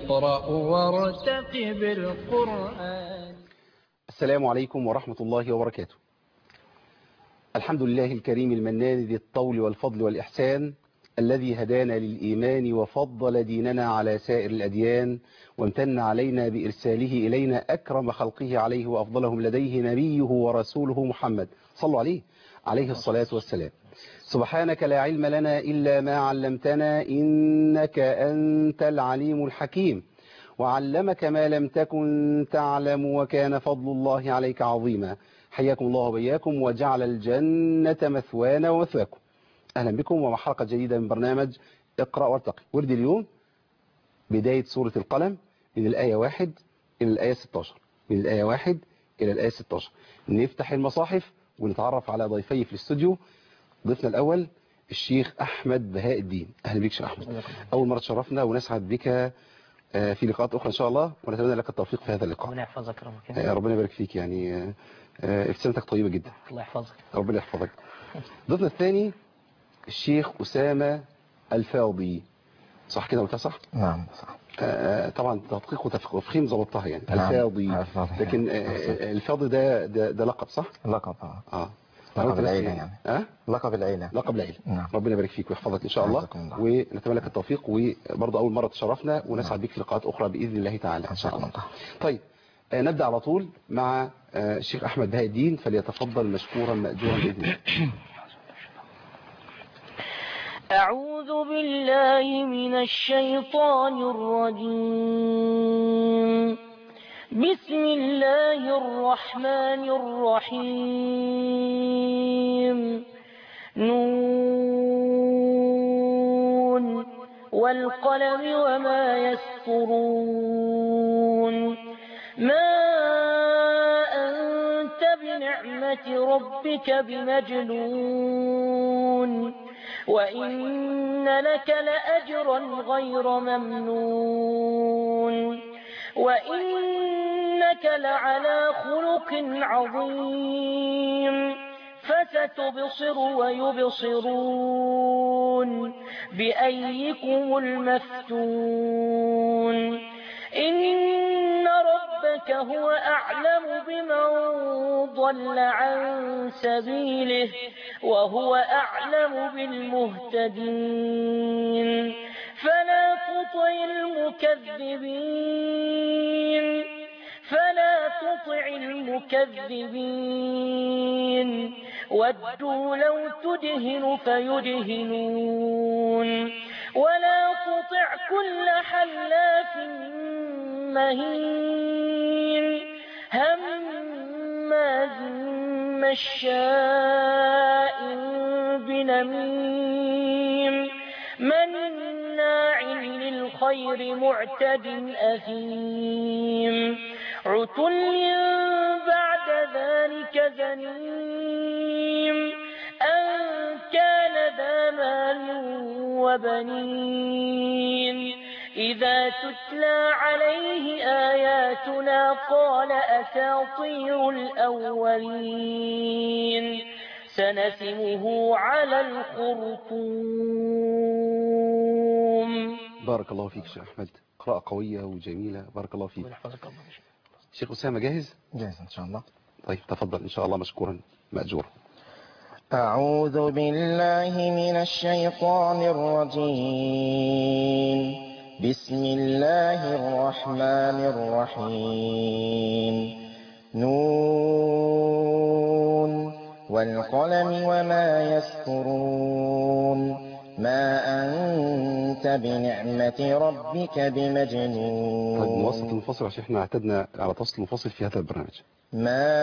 اقرأ وارتقب القرآن السلام عليكم ورحمة الله وبركاته الحمد لله الكريم المنان ذي الطول والفضل والإحسان الذي هدانا للإيمان وفضل ديننا على سائر الأديان وامتن علينا بإرساله إلينا أكرم خلقه عليه وأفضلهم لديه نبيه ورسوله محمد صلوا عليه عليه الصلاة والسلام سبحانك لا علم لنا إلا ما علمتنا إنك أنت العليم الحكيم وعلمك ما لم تكن تعلم وكان فضل الله عليك عظيما حياكم الله وبياكم وجعل الجنة مثوانا ومثواكم أهلا بكم ومع حلقة جديدة من برنامج اقرأ وارتقي ورد اليوم بداية سورة القلم من الآية 1 إلى الآية 16 من الآية 1 إلى الآية 16 نفتح المصاحف ونتعرف على ضيفي في الاستوديو ضيفنا الأول الشيخ أحمد بهاء الدين أهلا بك شيخ أحمد أول مرة تشرفنا ونسعد بك في لقاءات أخرى إن شاء الله ونتمنى لك التوفيق في هذا اللقاء ربنا يحفظك ربك ربنا يبارك فيك يعني ابتسامتك طيبة جدا الله يحفظك ربنا يحفظك ضيفنا الثاني الشيخ أسامة الفاضي صح كده قلتها صح؟ نعم صح آه طبعا تدقيق وتفخيم ظبطتها يعني نعم. الفاضي الفاضي. لكن آه الفاضي ده, ده ده لقب صح؟ لقب آه. اه لقب أنا قلت بس العيلة يعني. يعني. اه لقب العيلة لقب العيلة نعم. ربنا يبارك فيك ويحفظك ان شاء الله جزاكم الله. ونتمنى لك التوفيق وبرضه اول مرة تشرفنا ونسعد بك في لقاءات اخرى باذن الله تعالى إن شاء الله طيب آه نبدا على طول مع آه الشيخ احمد بهاء الدين فليتفضل مشكورا ماجورا باذن الله أعوذ بالله من الشيطان الرجيم بسم الله الرحمن الرحيم نون والقلم وما يسطرون ما أنت بنعمة ربك بمجنون وإن لك لأجرا غير ممنون وإنك لعلى خلق عظيم فستبصر ويبصرون بأيكم المفتون إن ربك هو أعلم بمن ضل عن سبيله وهو أعلم بالمهتدين فلا تطع المكذبين فلا تطع المكذبين ودوا لو تدهن فيدهنون ولا تطع كل حلاف مهين هماز مشاء بنميم مناع للخير معتد أثيم عتل بعد ذلك زنيم أن كان ذا مال وبنين إذا تتلى عليه آياتنا قال أساطير الأولين سنسمه على الخرطوم بارك الله فيك شيخ أحمد قراءة قوية وجميلة بارك الله فيك شيخ أسامة جاهز؟ جاهز إن شاء الله طيب تفضل إن شاء الله مشكورا مأجورا أعوذ بالله من الشيطان الرجيم بسم الله الرحمن الرحيم نون والقلم وما يسطرون ما أنت بنعمة ربك بمجنون طيب نوسط المفصل عشان احنا اعتدنا على فصل مفصل في هذا البرنامج ما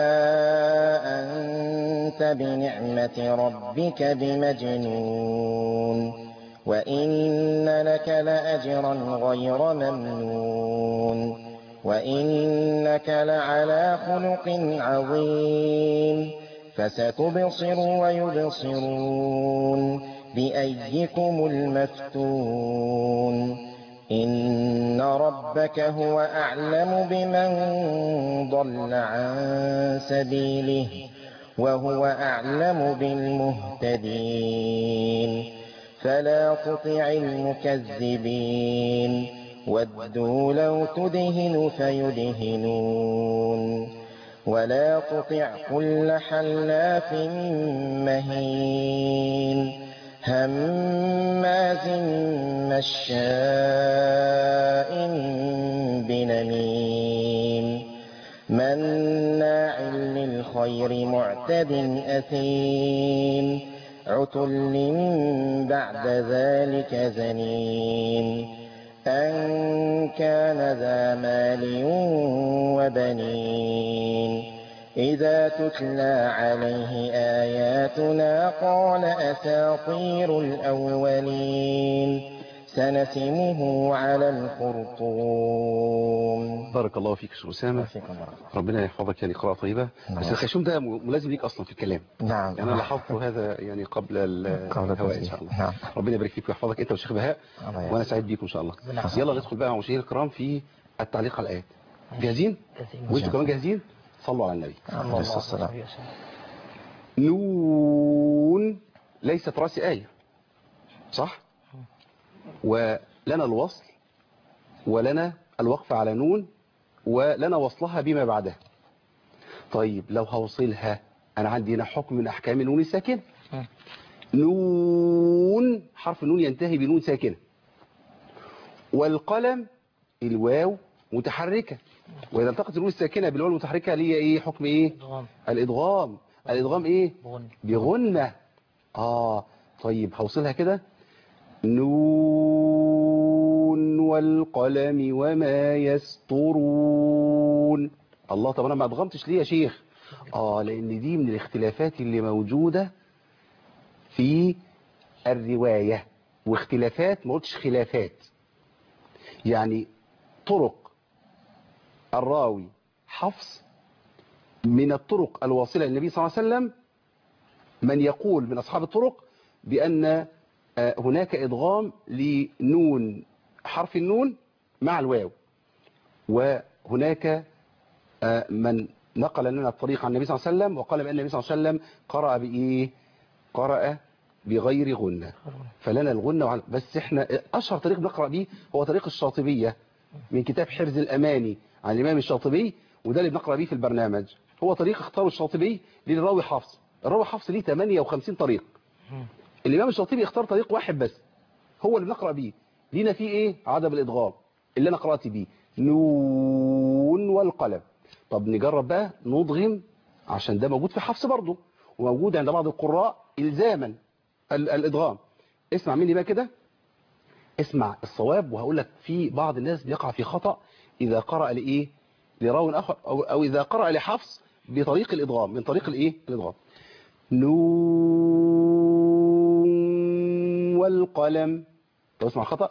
أنت بنعمة ربك بمجنون وإن لك لأجرا غير ممنون وإنك لعلى خلق عظيم فستبصر ويبصرون بأيكم المفتون إن ربك هو أعلم بمن ضل عن سبيله وهو أعلم بالمهتدين فلا تطع المكذبين ودوا لو تدهن فيدهنون ولا تطع كل حلاف مهين هماز مشاء بنميم مناع للخير معتد أثيم عتل بعد ذلك زنيم أن كان ذا مال وبنين إذا تتلى عليه آياتنا قال أساطير الأولين سنسمه على الخرطوم بارك الله فيك شيخ أسامة فيكم ورحمة ربنا يحفظك يعني قراءة طيبة نعم. بس الخيشوم ده م- ملازم ليك أصلا في الكلام نعم يعني أنا لاحظت هذا يعني قبل ال- قبل الهواء إن التسجيل. شاء الله نعم. ربنا يبارك فيك ويحفظك أنت والشيخ بهاء الله يعافيك. وأنا سعيد بيكم إن شاء الله بالعافية. يلا ندخل بقى مع مشاهير الكرام في التعليق على الآيات جاهزين؟ جزيلا. وأنتوا كمان جاهزين؟ صلوا على النبي صلى عليه الله الصلاة والسلام. عليه وسلم. نون ليست رأس آية صح ولنا الوصل ولنا الوقف على نون ولنا وصلها بما بعدها طيب لو هوصلها أنا عندي هنا حكم من أحكام النون الساكنة مم. نون حرف النون ينتهي بنون ساكنة والقلم الواو متحركة وإذا التقت النون الساكنة بالواو المتحركة ليه إيه حكم إيه إدغام. الإدغام الإدغام إيه بغن. بغنة آه طيب هوصلها كده نون والقلم وما يسطرون الله طب أنا ما أدغمتش ليه يا شيخ آه لأن دي من الاختلافات اللي موجودة في الرواية واختلافات ما قلتش خلافات يعني طرق الراوي حفص من الطرق الواصلة للنبي صلى الله عليه وسلم من يقول من أصحاب الطرق بأن آه، هناك إدغام لنون حرف النون مع الواو وهناك آه، من نقل لنا الطريق عن النبي صلى الله عليه وسلم وقال بأن النبي صلى الله عليه وسلم قرأ بإيه قرأ بغير غنة فلنا الغنة وعن- بس احنا أشهر طريق نقرأ به هو طريق الشاطبية من كتاب حرز الأماني عن الإمام الشاطبي وده اللي بنقرأ به في البرنامج هو طريق اختاره الشاطبي للراوي حفص الراوي حفص ليه 58 طريق الإمام الشاطبي اختار طريق واحد بس هو اللي بنقرأ بيه لينا فيه ايه عدم الإدغام اللي أنا قرأت بيه نون والقلم طب نجرب بقى نضغم عشان ده موجود في حفص برضه وموجود عند بعض القراء إلزاما ال- الإدغام اسمع مني بقى كده اسمع الصواب وهقول لك في بعض الناس بيقع في خطأ إذا قرأ لإيه لراو آخر أو, أو إذا قرأ لحفص بطريق الإدغام من طريق الإيه الإدغام نون والقلم طب اسمع خطأ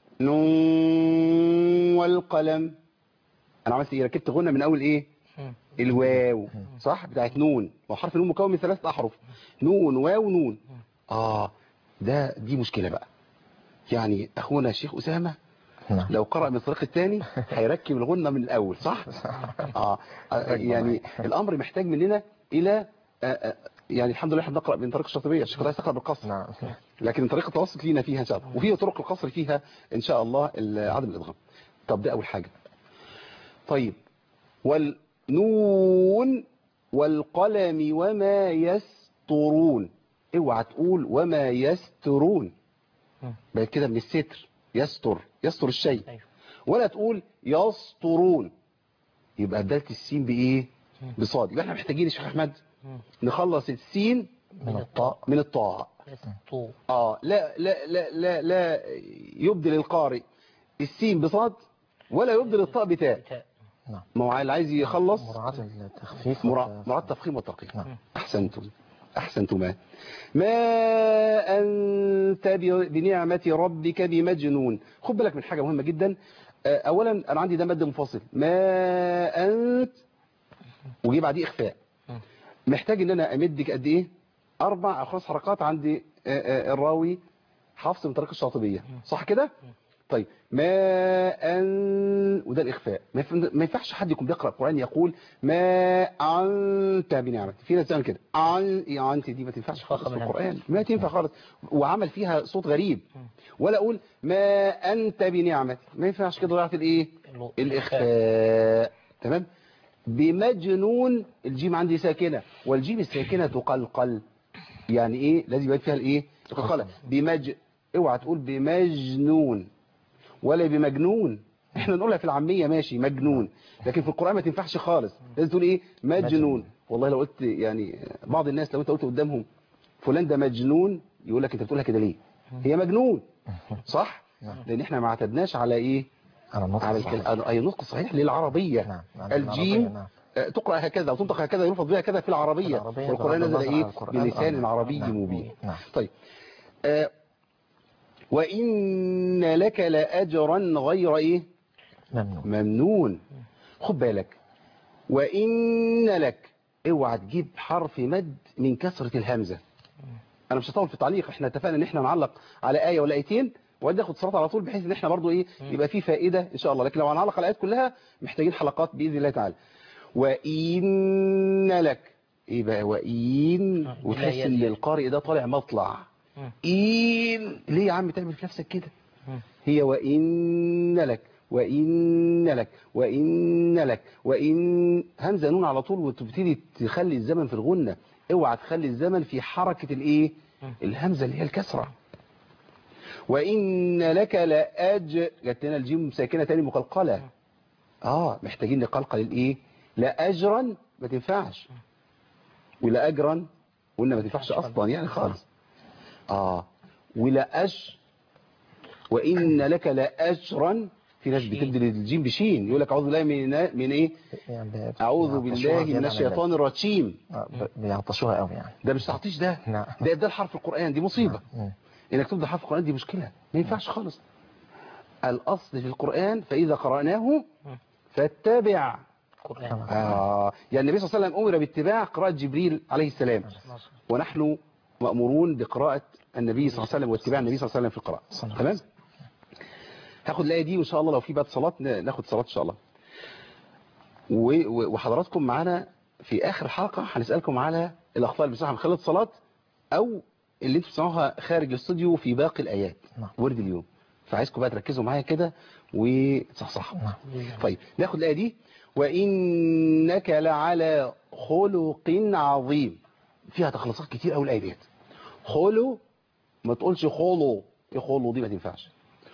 نون والقلم أنا عملت إيه ركبت غنة من أول إيه مم. الواو صح بتاعت نون وحرف النون مكون من ثلاث أحرف نون واو نون آه ده دي مشكلة بقى يعني أخونا الشيخ أسامة نعم لو قرأ من الطريق الثاني هيركب الغنة من الأول صح؟ آه آه، يعني الأمر محتاج مننا إلى آه، آه، يعني الحمد لله احنا بنقرأ من طريق الشاطبية الشيخ عايز تقرأ بالقصر نعم لكن طريق التوسط لينا فيها إن شاء الله وفي طرق القصر فيها إن شاء الله ال- عدم الإدغام طب ده أول حاجة طيب والنون والقلم وما يسترون اوعى تقول وما يسترون مم. بقى كده من الستر يستر يستر الشيء أيوه. ولا تقول يسطرون يبقى بدلت السين بايه مم. بصاد يبقى احنا محتاجين يا شيخ احمد مم. نخلص السين من الطاء من الطاء يسطو اه لا لا لا لا, لا يبدل القارئ السين بصاد ولا يبدل الطاء بتاء بتاء ما هو اللي عايز يخلص مراعاة التخفيف مرا- مراعاة التفخيم والترقيق نعم. أحسنتم أحسنتما ما أنت ب- بنعمة ربك بمجنون خد بالك من حاجة مهمة جدا آه، أولا أنا عندي ده مد منفصل ما أنت وجي بعديه إخفاء مم. محتاج إن أنا أمد قد إيه أربع أو خمس حركات عند آه، آه، الراوي حفص من طريق الشاطبية صح كده طيب ما أن وده الإخفاء ما ينف- ما ينفعش حد يكون بيقرأ القرآن يقول ما أنت بنعمة في ناس بتعمل كده عن يا أنت دي ما تنفعش خالص فخم في الهمس. القرآن ما تنفع خالص وعمل فيها صوت غريب ولا أقول ما أنت بنعمة ما ينفعش كده ضيعت الإيه الو- الإخفاء تمام بمجنون الجيم عندي ساكنة والجيم الساكنة تقلقل يعني ايه لازم يبقى فيها الايه القلقلة بمج اوعى تقول بمجنون ولا بمجنون احنا نقولها في العامية ماشي مجنون لكن في القرآن ما تنفعش خالص لازم تقول ايه مجنون والله لو قلت يعني بعض الناس لو انت قلت قدامهم فلان ده مجنون يقول لك انت بتقولها كده ليه هي مجنون صح لان احنا ما اعتدناش على ايه على النطق على الصحيح. الكل- أي نطق صحيح للعربية نعم، نعم، الجيم العربية، نعم. آه، تقرأ هكذا وتنطق هكذا يلفظ بها كذا في العربية العربية والقرآن بغض نزل النظر إيه عن القرآن. بلسان آه، عربي نعم، مبين نعم. طيب آه، وإن لك لأجرا غير إيه ممنوع ممنون خد بالك وإن لك اوعى تجيب حرف مد من كسرة الهمزة انا مش هطول في التعليق احنا اتفقنا ان احنا نعلق على آية ولا آيتين وبعدين ناخد صلاة على طول بحيث ان احنا برضو ايه يبقى في فائدة ان شاء الله لكن لو هنعلق على الآيات كلها محتاجين حلقات بإذن الله تعالى وإن لك ايه بقى وإن آه، وتحس لا ان يزيد. القارئ ده طالع مطلع مم. إن ليه يا عم تعمل في نفسك كده مم. هي وإن لك وإن لك وإن لك وإن همزة نون على طول وتبتدي تخلي الزمن في الغنة اوعى تخلي الزمن في حركة الايه مم. الهمزة اللي هي الكسرة وإن لك لأج جت لنا الجيم ساكنة تاني مقلقلة اه محتاجين نقلقل الايه لأجرا ما تنفعش ولا أجرا قلنا ما تنفعش أصلا يعني خالص اه ولا أج وإن لك لأجرا في ناس شين. بتبدل الجيم بشين يقول لك أعوذ بالله من من إيه يعني ب- أعوذ بيعطشوها بالله زيادة من عن الشيطان الرجيم اللازم. آه، ب- بيعطشوها قوي يعني ده مش تعطيش ده نعم. ده ده الحرف القرآن دي مصيبة مم. انك تبدا حرف القرآن دي مشكلة ما ينفعش خالص الأصل في القرآن فإذا قرأناه فاتبع قرآن آه يعني النبي صلى الله عليه وسلم أمر باتباع قراءة جبريل عليه السلام ونحن مأمورون بقراءة النبي صلى الله عليه وسلم واتباع النبي صلى الله عليه وسلم في القراءة صلى الله تمام هاخد الآية دي وإن شاء الله لو في بعد صلاة ن- ناخد صلاة إن شاء الله و- و- وحضراتكم معانا في آخر حلقة هنسألكم على الأخطاء اللي بنسمعها من خلال الصلاة أو اللي انتوا بتسمعوها خارج الاستوديو في باقي الآيات نعم. ورد اليوم فعايزكم بقى تركزوا معايا كده وتصحصحوا طيب ناخد الآية دي وإنك لعلى خلق عظيم فيها تخلصات كتير قوي الآية ديت خلو ما تقولش خلو ايه خلو دي ما تنفعش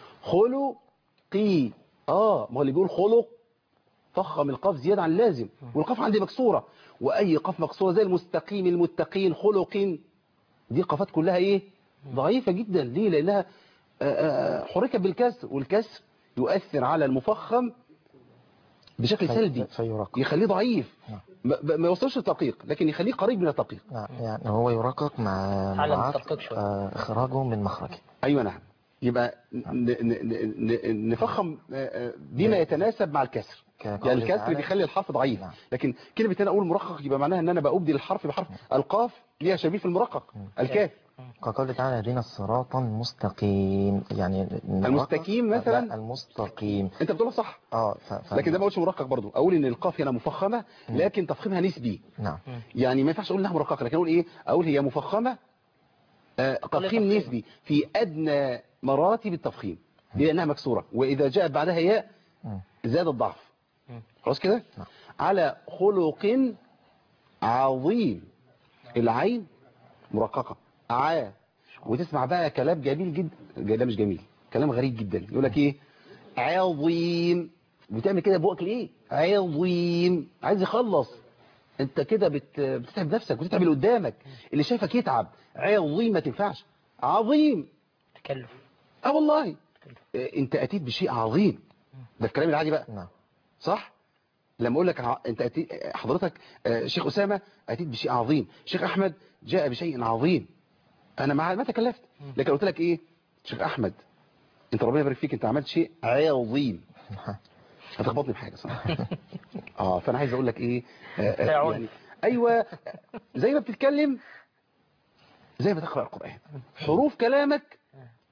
خلقي اه ما هو اللي بيقول خلق فخم القاف زيادة عن اللازم والقاف عندي مكسورة وأي قاف مكسورة زي المستقيم المتقين خلق دي قافات كلها ايه ضعيفة جدا ليه لأنها آه، آه، حركت بالكسر والكسر يؤثر على المفخم بشكل في- سلبي فيرقق يخليه ضعيف نعم. ما ما يوصلش للتدقيق لكن يخليه قريب من التدقيق نعم، يعني هو يرقق مع على مع التدقيق شوية. آه، إخراجه من مخرجه ايوه نعم يبقى ن- ن- ن- ن- نفخم آه، آه، بما يتناسب مع الكسر كقوله يعني الكسر تعالى. بيخلي الحرف ضعيف نعم. لكن كلمة انا اقول مرقق يبقى معناها ان انا بأبدل الحرف بحرف القاف ليها شبيه في المرقق الكاف كقوله تعالى اهدنا الصراط المستقيم يعني نرقق- المستقيم مثلاً؟ لا، المستقيم انت بتقولها صح اه ف... ف... لكن ده ما اقولش مرقق برضو اقول ان القاف هنا مفخمة لكن تفخيمها نسبي نعم يعني ما ينفعش اقول انها مرققة لكن اقول ايه اقول هي مفخمة آه، تفخيم تفخيم. نسبي في ادنى مراتب التفخيم لانها مكسورة واذا جاءت بعدها ياء مم. زاد الضعف مم. خلاص كده نعم. على خلق عظيم العين مرققة عا وتسمع بقى كلام جميل جدا ده مش جميل كلام غريب جدا يقول لك ايه عظيم بتعمل كده بوقك ليه عظيم عايز يخلص انت كده بت... بتتعب نفسك وتتعب اللي قدامك اللي شايفك يتعب عظيم ما تنفعش عظيم تكلف اه والله إيه، انت اتيت بشيء عظيم ده الكلام العادي بقى نعم صح لما اقول لك ع- انت أتي... حضرتك آه، شيخ اسامه اتيت بشيء عظيم شيخ احمد جاء بشيء عظيم انا ما ما تكلفت لكن قلت لك ايه شيخ احمد انت ربنا يبارك فيك انت عملت شيء عظيم هتخبطني بحاجه صح اه فانا عايز اقول لك ايه آه، آه، لا عنف. يعني ايوه زي ما بتتكلم زي ما تقرا القران حروف كلامك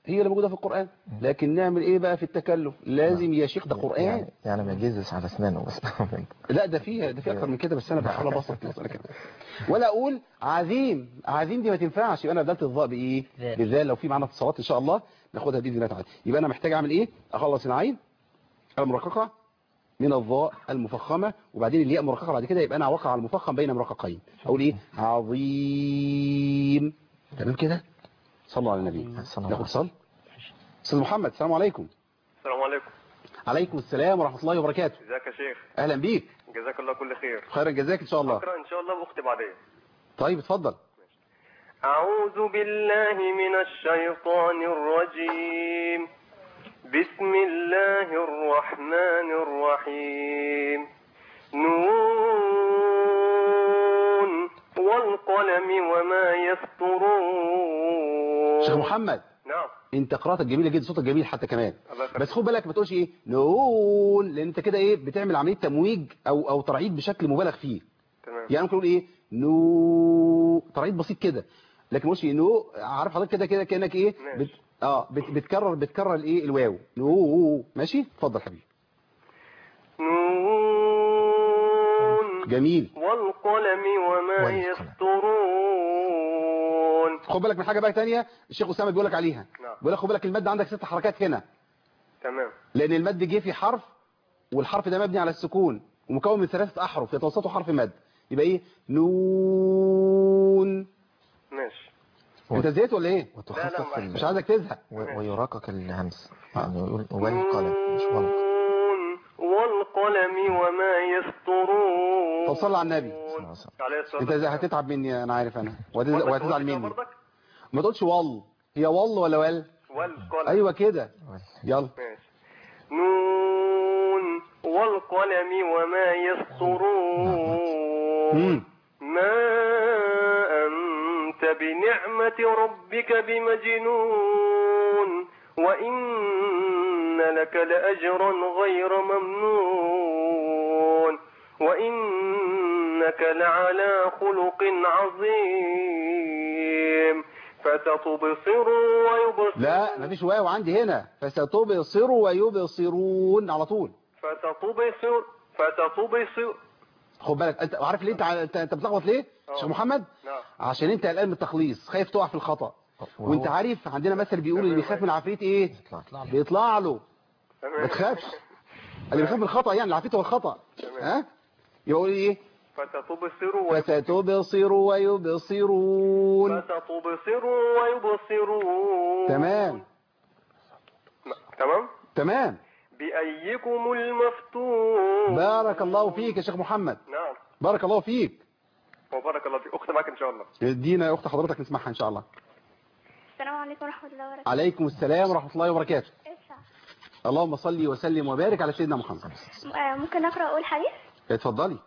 هي اللي موجودة في القرآن لكن نعمل ايه بقى في التكلف لازم يا شيخ ده قرآن يعني, يعني ما يجزش على اسنانه بس لا ده فيه ده فيه اكتر من كده بس انا بحاول ابسط المسألة كده ولا اقول عظيم عظيم دي ما تنفعش يبقى انا بدلت الضاء بايه ذال. بالذال لو في معانا اتصالات ان شاء الله ناخدها باذن الله تعالى يبقى انا محتاج اعمل ايه اخلص العين المرققه من الضاء المفخمه وبعدين الياء مرققه بعد كده يبقى انا اوقع على المفخم بين مرققين اقول ايه عظيم تمام كده صلوا على النبي صلى الله ناخد اتصال استاذ محمد السلام عليكم السلام عليكم عليكم السلام ورحمه الله وبركاته ازيك يا شيخ اهلا بيك جزاك الله كل خير خيرا جزاك ان شاء الله اقرا ان شاء الله واختي بعدين طيب اتفضل اعوذ بالله من الشيطان الرجيم بسم الله الرحمن الرحيم نون والقلم وما يسطرون شيخ محمد نعم انت قراءتك جميله جدا صوتك جميل حتى كمان الله يخليك. بس خد بالك ما تقولش ايه نون لان انت كده ايه بتعمل عمليه تمويج او او ترعيد بشكل مبالغ فيه تمام يعني ممكن نقول ايه نو ترعيد بسيط كده لكن مش نو عارف حضرتك كده كده كانك ايه ماشي. بت... اه بت... بتكرر بتكرر الايه الواو نو ماشي اتفضل حبيبي نون جميل والقلم وما والقلم. يسطرون خد بالك من حاجه بقى ثانيه الشيخ اسامه بيقول لك عليها نعم. بيقول لك خد بالك المد عندك ست حركات هنا تمام لان المد جه في حرف والحرف ده مبني على السكون ومكون من ثلاثه احرف يتوسطوا حرف مد يبقى ايه نون ماشي و- انت زهقت ولا ايه لا، لا، وتخفف معلش. مش ال... عايزك تزهق و- ويراقق الهمس يعني يقول والقلم مش والق نون والقلم وما يسطرون طب صل على النبي. صلى الله عليه وسلم. عليه الصلاة انت والسلام. هتتعب مني انا عارف انا وهتز- برضك وهتزعل قلت كده مني برضك؟ ما تقولش وال هي وال ولا وال والقلم ايوه كده وال- يلا ماشي نون والقلم وما يسطرون مم. ما أنت بنعمة ربك بمجنون وإن لك لأجرا غير ممنون وإنك لعلى خلق عظيم فستبصر ويبصر لا مفيش واو عندي هنا فستبصروا ويبصرون على طول فستبصر فستبصر خد بالك انت عارف ليه انت انت, انت بتلخبط ليه اه. شيخ محمد نعم عشان انت قلقان من التخليص خايف تقع في الخطا وهو- وانت عارف عندنا مثل بيقول اللي بيخاف من العفريت ايه يطلع. بيطلع له ما تمام تخافش اللي بيخاف من الخطا يعني العفريت هو الخطا تمام. ها يقول ايه فستبصر ويبصر فستبصر ويبصرون فستبصر ويبصرون تمام تمام تمام بأيكم المفتون بارك الله فيك يا شيخ محمد نعم بارك الله فيك وبارك الله فيك أخت معك إن شاء الله ادينا يا اخت حضرتك نسمعها ان شاء الله السلام عليكم ورحمة الله وبركاته عليكم السلام ورحمه الله وبركاته اسمع. اللهم صل وسلم وبارك على سيدنا محمد آه، ممكن أقرأ أقول حديث اتفضلي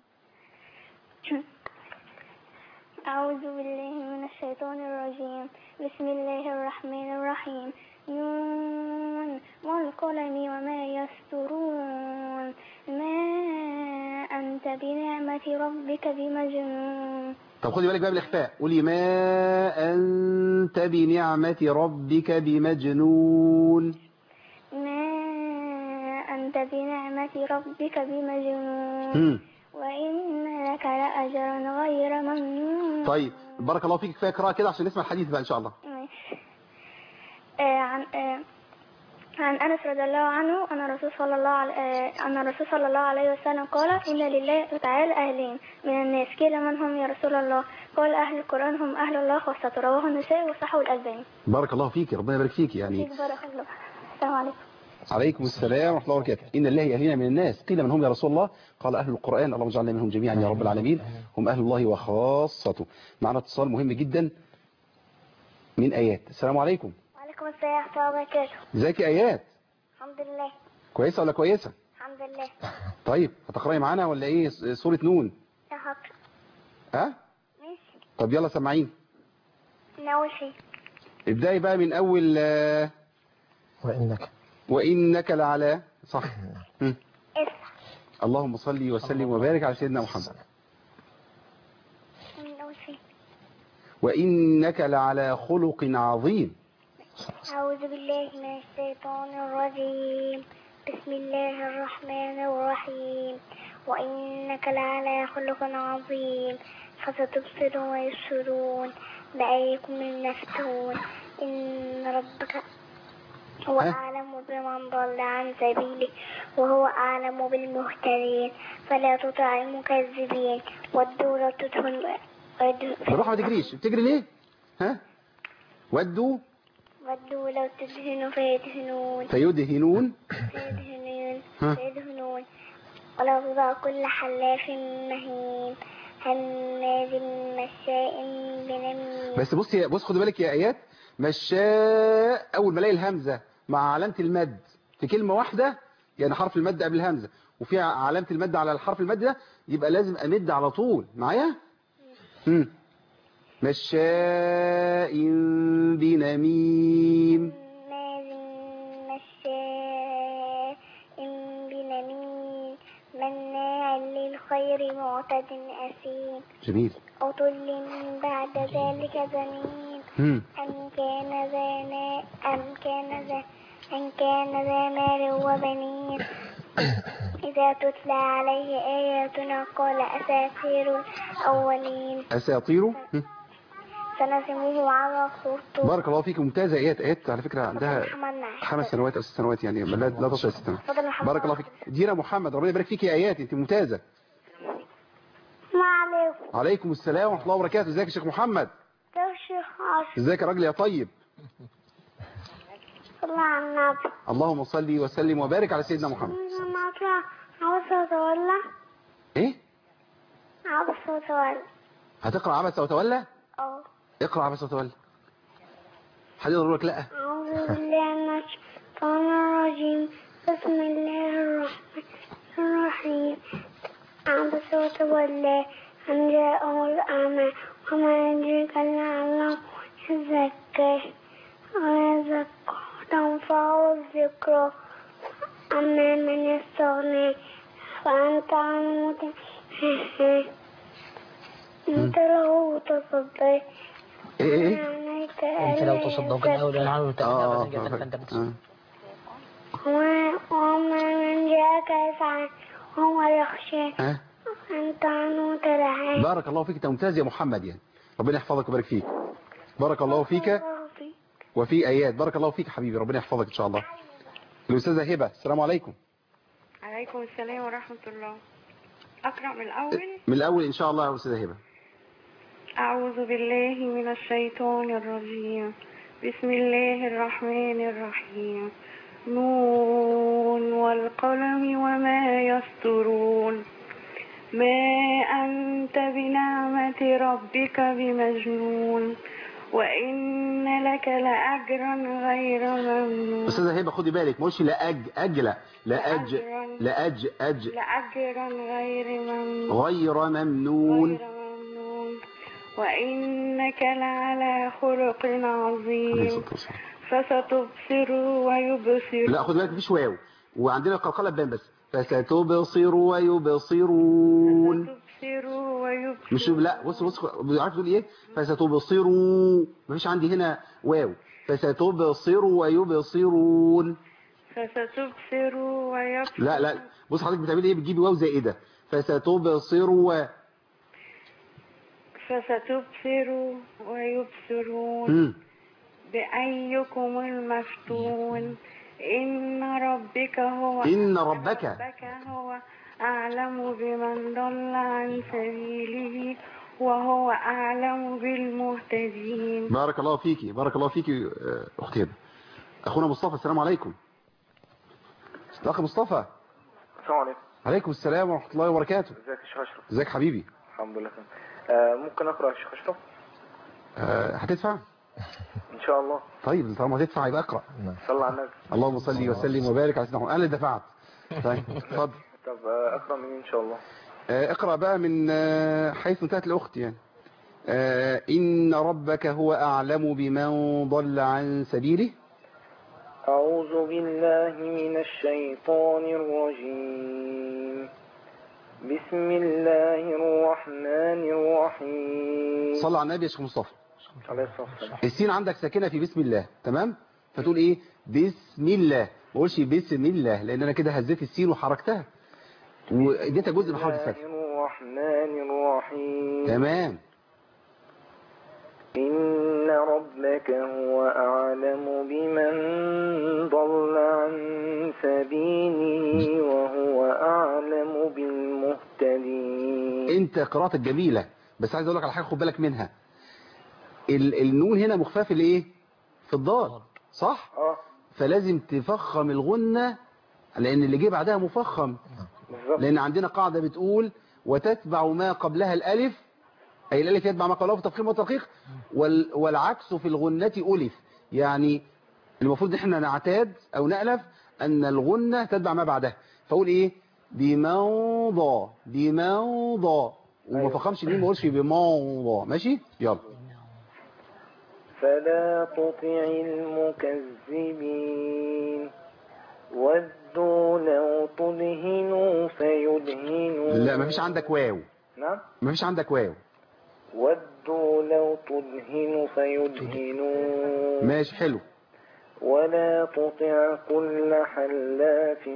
أعوذ بالله من الشيطان الرجيم بسم الله الرحمن الرحيم نون والقلم وما يسترون ما أنت بنعمة ربك بمجنون طب خدي بالك بقى بالاخفاء قولي ما انت بنعمه ربك بمجنون ما أنت بنعمة ربك بمجنون مم. وإن لك لأجرا غير ممنون طيب بارك الله فيك كفايه قراءه كده عشان نسمع الحديث بقى ان شاء الله ماشي. آه عن آه عن انس رضي الله عنه ان الرسول صلى الله عليه آه ان الرسول صلى الله عليه وسلم قال ان لله تعالى اهلين من الناس قيل من هم يا رسول الله قال اهل القران هم اهل الله خاصه رواه النساء وصححه الالباني بارك الله فيك ربنا يبارك فيك يعني فيك بارك الله السلام عليكم عليكم السلام ورحمه الله وبركاته ان الله اهلنا من الناس قيل من هم يا رسول الله قال اهل القران اللهم اجعلنا منهم جميعا يا رب العالمين هم اهل الله وخاصته معنا اتصال مهم جدا من ايات السلام عليكم وعليكم السلام ورحمه الله وبركاته ازيك يا ايات الحمد لله كويسه ولا كويسه الحمد لله طيب هتقراي معانا ولا ايه سوره نون يا حاضر ها ماشي طب يلا سمعين من اول شيء ابداي بقى من اول آه، وإنك وانك لعلى صح مم. اسمع اللهم صل وسلم وبارك على سيدنا محمد من اول شيء وانك لعلى خلق عظيم أعوذ بالله من الشيطان الرجيم بسم الله الرحمن الرحيم وإنك لعلى خلق عظيم فستبصر ويبصرون بأيكم المفتون إن ربك هو ها؟ أعلم بمن ضل عن سبيله وهو أعلم بالمهتدين فلا تطع المكذبين ودوا لو تدخل بالراحة ما تجريش بتجري ليه ها ودوا ودوا لو تدهنوا فيدهنون فيدهنون فيدهنون ها؟ فيدهنون ولا تضع كل حلاف مهين هماز مشاء بنميم بس بص يا بص خد بالك يا ايات مشاء اول ما الاقي الهمزه مع علامه المد في كلمه واحده يعني حرف المد قبل الهمزه وفي علامه المد على الحرف المد ده يبقى لازم امد على طول معايا امم مشاء بنميم هماز مشاء بنميم مناع للخير معتد أثيم جميل عتل بعد ذلك زنيم امم أن كان ذا ما- أم كان ذا أن كان ذا مال وبنين إذا تتلى عليه آياتنا قال أساطير الأولين اساطير هم. سنسمه على الخرطوم بارك الله فيك ممتازه ايات ايات على فكره عندها محمد معاك. خمس سنوات او ست سنوات يعني لا لا تصل ست سنوات اتفضل يا محمد. بارك الله فيك دينا محمد ربنا يبارك فيك يا ايات انت ممتازه ما عليكم عليكم السلام ورحمه الله وبركاته ازيك يا شيخ محمد ده الشيخ عاصم ازيك يا راجل يا طيب صلى على النبي اللهم صل وسلم وبارك على سيدنا محمد لما أطلع عاوز أتولى ايه عاوز أتولى هتقرا عبس وتولى أه اقرا عبس وتولى حد يقول لك لا أعوذ بالله من الشيطان الرجيم بسم الله الرحمن الرحيم عبس وتولى أن جاءه الأعمى وما يدريك لعله يزكى ويزكى تنفعه الذكرى أما من يستغني فأنت عنه تنهى أنت له تصدق ايه ايه عليك انت لو ألا تصدق الاول انا عارف اه انت اه انت بت- آه. وما من جاءك يسعى وهو يخشى ها أنت عنه تلهى بارك الله فيك انت ممتاز يا محمد يعني ربنا يحفظك ويبارك فيك بارك الله فيك وفي ايات بارك الله فيك حبيبي ربنا يحفظك ان شاء الله الاستاذه هبه السلام عليكم عليكم السلام ورحمة الله أقرأ من الأول من الاول ان شاء الله يا استاذه هبه أعوذ بالله من الشيطان الرجيم بسم الله الرحمن الرحيم نون والقلم وما يسطرون ما أنت بنعمة ربك بمجنون وإن لك لأجرا غير ممنون استاذه هبه خدي بالك مش لا اج اجله لا اج لا اج اج لأجرا غير ممنون غير ممنون غير ممنون وإنك لعلى خلق عليه عظيم الصلاة والسلام. فستبصر ويبصر لا خد بالك مفيش واو وعندنا القلقله تبان بس فستبصر ويبصرون ستبصر ويبصر مش لا بص بص عارف تقول ايه فستبصروا مفيش عندي هنا واو فستبصر ويبصرون فستبصر ويبصر لا لا بص حضرتك بتعملي ايه بتجيبي واو زائده فستبصر و فستبصر ويبصرون مم. بأيكم المفتون إن ربك هو إن ربك. ربك هو أعلم بمن ضل عن سبيله وهو أعلم بالمهتدين بارك الله فيكي بارك الله فيكي آه، اختي هبه اخونا مصطفى السلام عليكم اخ مصطفى السلام عليكم عليكم السلام ورحمه الله وبركاته ازيك يا شيخ اشرف ازيك حبيبي الحمد لله تمام آه ممكن اقرا يا شيخ اشرف آه، هتدفع ان شاء الله طيب طالما هتدفع يبقى اقرا صلى على النبي اللهم صل وسلم وبارك على سيدنا محمد انا اللي دفعت طيب اتفضل طب آه اقرا منين ان شاء الله آه، اقرا بقى من آه، حيث انتهت الاخت يعني آه، ان ربك هو اعلم بمن ضل عن سبيله أعوذ بالله من الشيطان الرجيم بسم الله الرحمن الرحيم صلى على النبي يا شيخ مصطفى عليه الصلاة والسلام السين عندك ساكنه في بسم الله تمام فتقول ايه بسم الله ما اقولش بسم الله لان انا كده هزيت السين وحركتها واديتها جزء من حركه الله الفتح الرحمن الرحيم تمام إن ربك هو أعلم بمن ضل عن سبيله وهو أعلم بالمهتدين انت قراءتك جميله بس عايز اقول لك على حاجه خد بالك منها ال- النون هنا مخفاه في الايه في الضاد صح اه فلازم تفخم الغنه لان اللي جه بعدها مفخم بالظبط لان عندنا قاعده بتقول وتتبع ما قبلها الالف اي الالف يتبع ما قبلها في التفخيم والترقيق وال والعكس في الغنه الف يعني المفروض احنا نعتاد او نألف ان الغنه تتبع ما بعدها فاقول ايه بموضى بموضى وما أيوة. فخمش الميم ما اقولش بموضى ماشي يلا فلا تطع المكذبين ودوا لو تدهنوا فيدهنوا لا مفيش عندك واو نعم مفيش عندك واو ودوا لو تدهنوا فيدهنوا ماشي حلو ولا تطع كل حلاف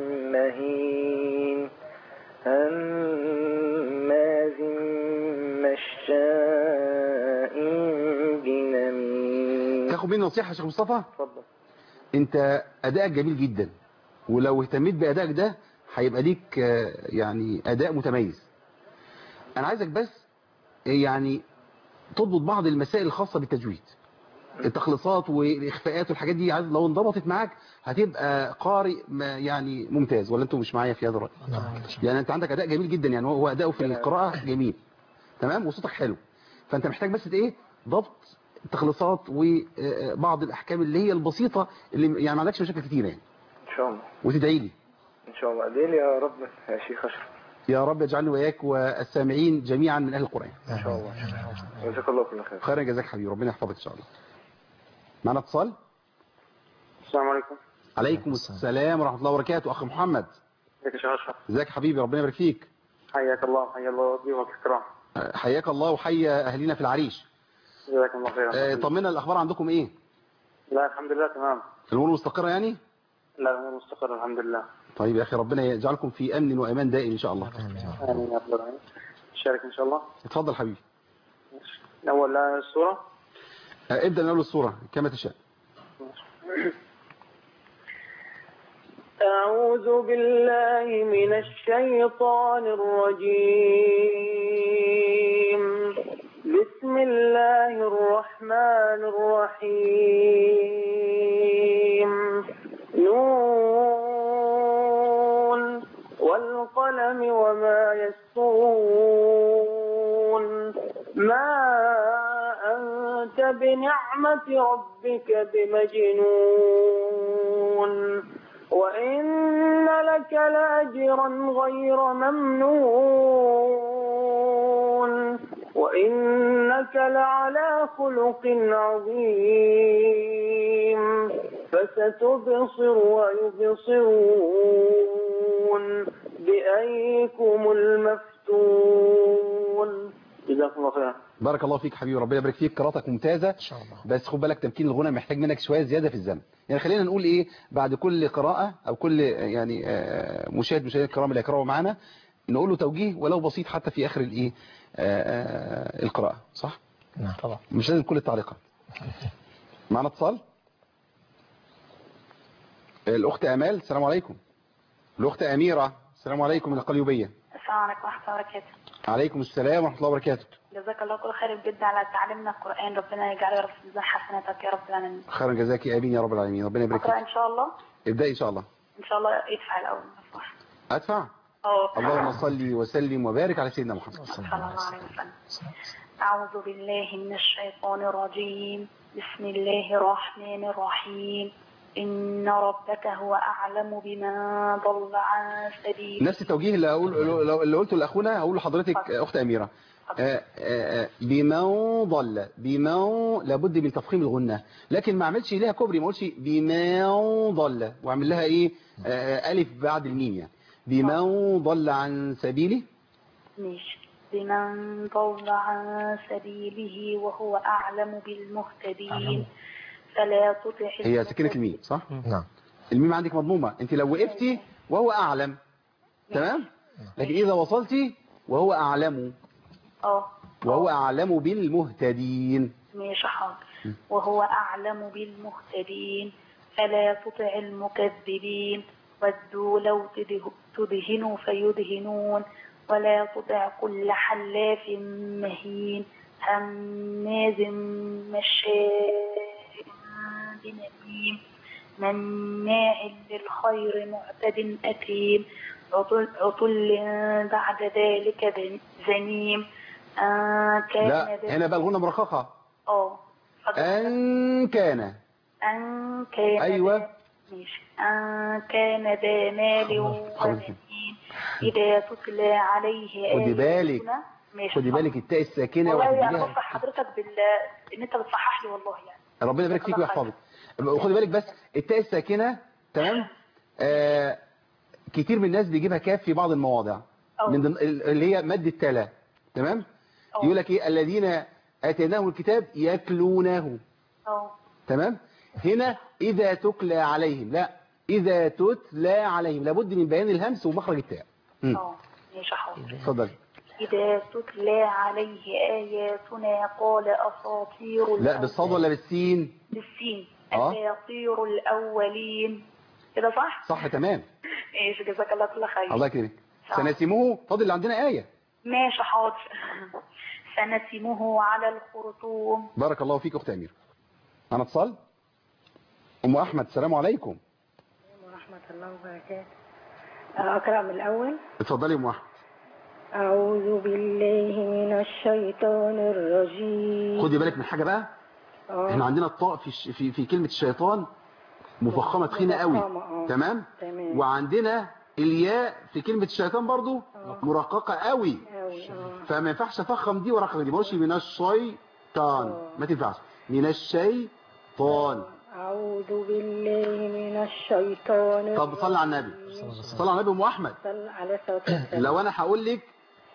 مهين هماز مشاء بنميم تاخد مني نصيحه يا شيخ مصطفى اتفضل انت ادائك جميل جدا ولو اهتميت بادائك ده هيبقى ليك آه، يعني اداء متميز انا عايزك بس يعني تضبط بعض المسائل الخاصه بالتجويد التخليصات والاخفاءات والحاجات دي عايز لو انضبطت معاك هتبقى قارئ ما يعني ممتاز ولا انتوا مش معايا في هذا الراي نعم يعني انت عندك اداء جميل جدا يعني هو اداؤه في القراءه جميل تمام وصوتك حلو فانت محتاج بس ايه ضبط التخليصات وبعض الاحكام اللي هي البسيطه اللي يعني ما عندكش مشاكل كتيره يعني ان شاء الله وتدعي لي ان شاء الله ادعي لي يا رب يا شيخ اشرف يا رب يجعلني وإياك والسامعين جميعا من أهل القرآن ان شاء الله جزاك الله كل خير خيرا جزاك حبيبي ربنا يحفظك إن شاء الله معنا اتصال السلام عليكم عليكم السلام ورحمة الله وبركاته أخ محمد ازيك يا شيخ اشرف ازيك حبيبي ربنا يبارك فيك حياك الله حيا الله ضيوفك الكرام حياك الله وحيا أهلنا في العريش جزاكم الله خيرا آه، طمنا الأخبار عندكم إيه لا الحمد لله تمام الأمور مستقرة يعني لا الامور مستقره الحمد لله طيب يا أخي ربنا يجعلكم في أمن وأمان دائم إن شاء الله امين يا رب العالمين نشارك ان شاء الله اتفضل حبيبي اول السوره آه، ابدأ من أول الصورة كما تشاء أعوذ بالله من الشيطان الرجيم بسم الله الرحمن الرحيم نون والقلم وما يسطرون ما أنت بنعمة ربك بمجنون وإن لك لأجرا غير ممنون وإنك لعلى خلق عظيم فستبصر ويبصرون بأيكم المفتون جزاكم الله خيرا بارك الله فيك حبيبي ربنا يبارك فيك قراءتك ممتازة إن شاء الله بس خد بالك تمكين الغنى محتاج منك شوية زيادة في الزمن يعني خلينا نقول ايه بعد كل قراءة او كل يعني آه، مشاهد مشاهد الكرام اللي يقرأوا معانا نقول له توجيه ولو بسيط حتى في اخر الايه آه، آه، القراءة صح نعم طبعا مش لازم كل التعليقات معنا اتصال الاخت امال السلام عليكم الاخت اميرة السلام عليكم من القليوبية السلام عليكم ورحمة الله وبركاته عليكم السلام ورحمة الله وبركاته جزاك الله كل خير بجد على تعليمنا القرآن ربنا يجعله يا رب في ميزان حسناتك يا رب العالمين خيرا جزاك امين يا رب العالمين ربنا يبارك أقرأ فيك إن شاء الله ابدأي ان شاء الله إن شاء الله يدفع الأول صح ادفع أه اللهم صل وسلم وبارك على سيدنا محمد صلى الله عليه وسلم أعوذ بالله من الشيطان الرجيم بسم الله الرحمن الرحيم إن ربك هو أعلم بمن ضل عن سبيله نفس التوجيه اللي اقول اللي قلته لاخونا هقول لحضرتك اخت اميره آه، آه، آه، بمن ضل بمن لابد من تفخيم الغنه لكن ما اعملش ليها كوبري ما اقولش بمن ضل واعمل لها ايه آه، آه، الف بعد الميم يعني بمن ضل عن سبيله ماشي بمن ضل عن سبيله وهو أعلم بالمهتدين فلا تطع هي سكنة الميم صح نعم الميم عندك مضمومة انت لو وقفتي وهو اعلم تمام لكن اذا وصلتي وهو اعلم اه وهو اعلم بالمهتدين ماشي حاضر وهو أعلم بالمهتدين فلا تطع المكذبين ودوا لو تده- تدهنوا فيدهنون ولا تطع كل حلاف مهين هماز مشاء بنميم مناع للخير معتد أثيم عطل, عطل بعد ذلك ذن- زنيم آه كان لا ذا- هنا بقى الغنة مرققة اه اتفضل. ان كان أن كان أيوة. ذا- ماشي أن كان ذا مال حاضر. وبنين إذا تتلى عليه خدي بالك. آياتنا ماشي خدي بالك التاء الساكنة والله يعني وهتجيبيها بفرح حضرتك بال إن أنت بتصحح لي والله يعني ربنا يبارك فيك ويحفظك خدي بالك بس التاء الساكنة تمام آه كتير من الناس بيجيبها كاف في بعض المواضع أو. من ضمن اللي هي مد التلا تمام أو. يقول لك ايه الذين اتيناهم الكتاب يتلونه أه تمام هنا اذا تتلى عليهم لا اذا تتلى عليهم لابد من بيان الهمس ومخرج التاء مم. أه ماشي حاضر اتفضل إذا تتلى عليه آياتنا قال أساطير لا الأولين بالصاد ولا بالسين بالسين آه. أساطير الأولين كده صح؟ صح تمام ماشي جزاك الله كل خير الله يكرمك صح. سنسمه فاضل اللي عندنا آية ماشي حاضر سنسمه على الخرطوم بارك الله فيك اخت امير انا اتصال ام احمد السلام عليكم ورحمة الله وبركاته أقرأ من الأول اتفضلي يا ام احمد أعوذ بالله من الشيطان الرجيم خدي بالك من حاجه بقى آه. احنا عندنا الطاء في الش- في في كلمه الشيطان مفخمه تخينه قوي مفخمة، آه. تمام تمام. وعندنا الياء في كلمه الشيطان برضو مرققه قوي أوي آه. فما ينفعش افخم دي وارقق دي ما اقولش من الشيطان ما تنفعش من الشيطان أعوذ بالله من الشيطان طب صلي على النبي صلي على النبي ام احمد صل على صوت السلام لو انا هقول لك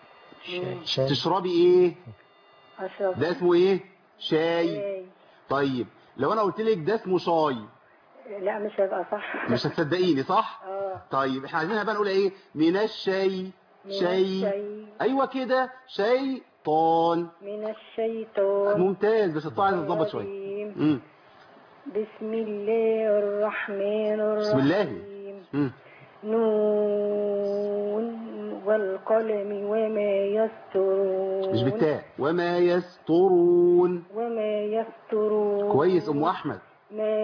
شاي تشربي ايه أشرب ده اسمه ايه شاي شاي. طيب لو انا قلت لك ده اسمه شاي لا مش هيبقى صح مش هتصدقيني صح اه طيب احنا عايزينها بقى نقول ايه من الشاي من شاي الشي ايوه كده شيطان من الشيطان ممتاز بس الطاعه عايز تظبط شويه الرجيم. امم بسم الله الرحمن الرحيم بسم الله امم نون والقلم وما يسطرون مش بالتاء وما يسترون وما يسطرون كويس ام احمد ما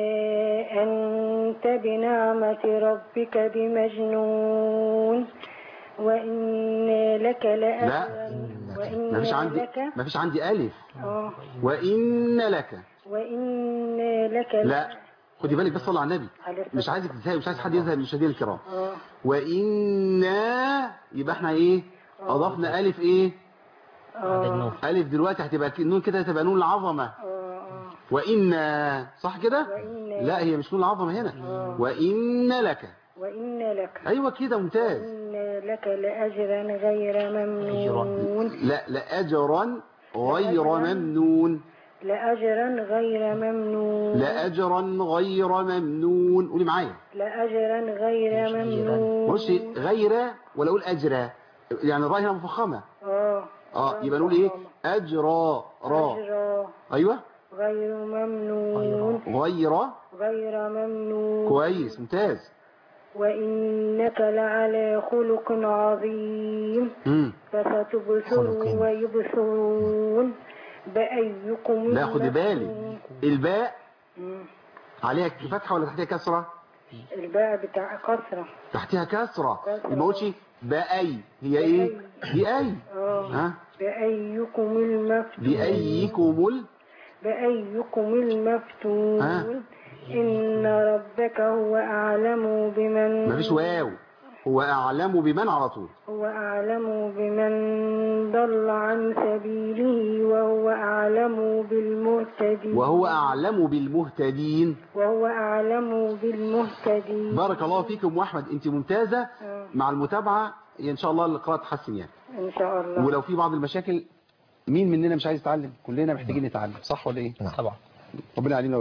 أنت بنعمة ربك بمجنون وإن لك لأجرا لا. وإن ما فيش عندي لك ما فيش عندي الف آه وان لك وإن لك لا خدي بالك بس صلي على النبي على الصلاة. مش عايزك تزهقي مش عايز حد يزهق من المشاهدين الكرام آه وإنا يبقى احنا ايه اضفنا الف ايه آه الف دلوقتي هتبقى ك- نون كده هتبقى نون العظمه آه آه وإنا صح كده وإن لا هي مش نون العظمه هنا وإن لك وإن لك ايوه كده ممتاز وإن لك لأجرا غير ممنون لا لا اجرا غير ممنون لأجرا غير ممنون لا اجرا غير ممنون قولي معايا لأجرا غير ممنون مش غير ولا اقول اجرا يعني الراء هنا مفخمه اه اه يبقى نقول ايه اجرا را أجرا ايوه غير ممنون غير غير ممنون كويس ممتاز وإنك لعلى خلق عظيم امم فستبصر خلق. ويبصرون بأيكم لا خدي بالي المفتون. الباء مم. عليها فتحه ولا تحتها كسره الباء بتاع كسرة تحتها كسره كسرة. يبقى قولش باي هي ايه دي اي اه ها بأيكم المفتون بايكم ال... بأيكم المفتون ها؟ إن ربك هو أعلم بمن مفيش واو هو اعلم بمن على طول هو أعلم بمن ضل عن سبيله وهو أعلم بالمهتدين وهو اعلم بالمهتدين وهو أعلم بالمهتدين بارك الله فيكم واحمد انت ممتازه آه. مع المتابعه ان شاء الله القراءه تحسن يعني إن شاء الله ولو في بعض المشاكل مين مننا مش عايز يتعلم كلنا محتاجين نتعلم صح ولا ايه طبعا ربنا يعلمنا واياكم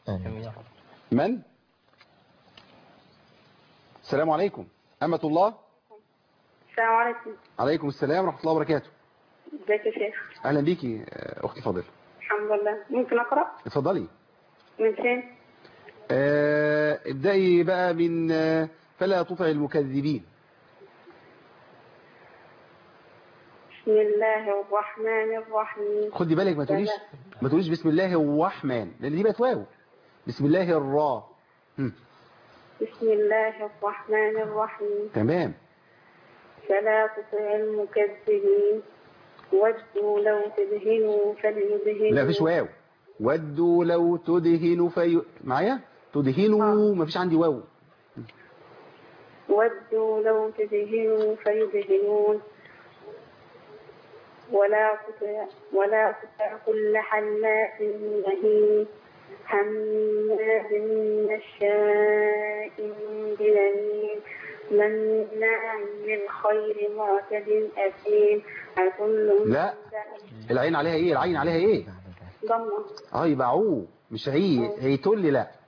آمين يا رب من السلام عليكم أمة الله السلام عليكم عليكم السلام ورحمة الله وبركاته ازيك يا شيخ أهلا بيكي آه، أختي فاضلة الحمد لله ممكن اقرا اتفضلي من فين آه، ابدأي بقى من آه، فلا تطع المكذبين بسم الله الرحمن الرحيم خدي بالك ما تقوليش ما تقوليش بسم الله الرحمن لأن دي بقت واو بسم الله الرا هم، بسم الله الرحمن الرحيم تمام فلا تطع المكذبين ودوا لو تدهنوا فليدهنوا لا مفيش واو ودوا لو تدهنوا في معايا تدهنوا مفيش عندي واو ودوا لو تدهنوا فيدهنون ولا تطع ولا تطع كل حلاف مهين هماز مشاء بنميم مناع للخير معتد أثيم عتل لا العين عليها ايه العين عليها ايه ضمة اه يبقى عو مش هي هي تقول لي لا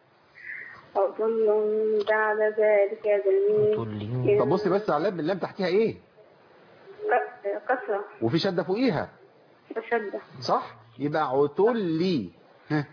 عتل بعد ذلك زميم طب بصي بس على اللام اللام تحتها ايه ق- قسرة وفي شدة فوقيها وشدة صح يبقى عتلي ها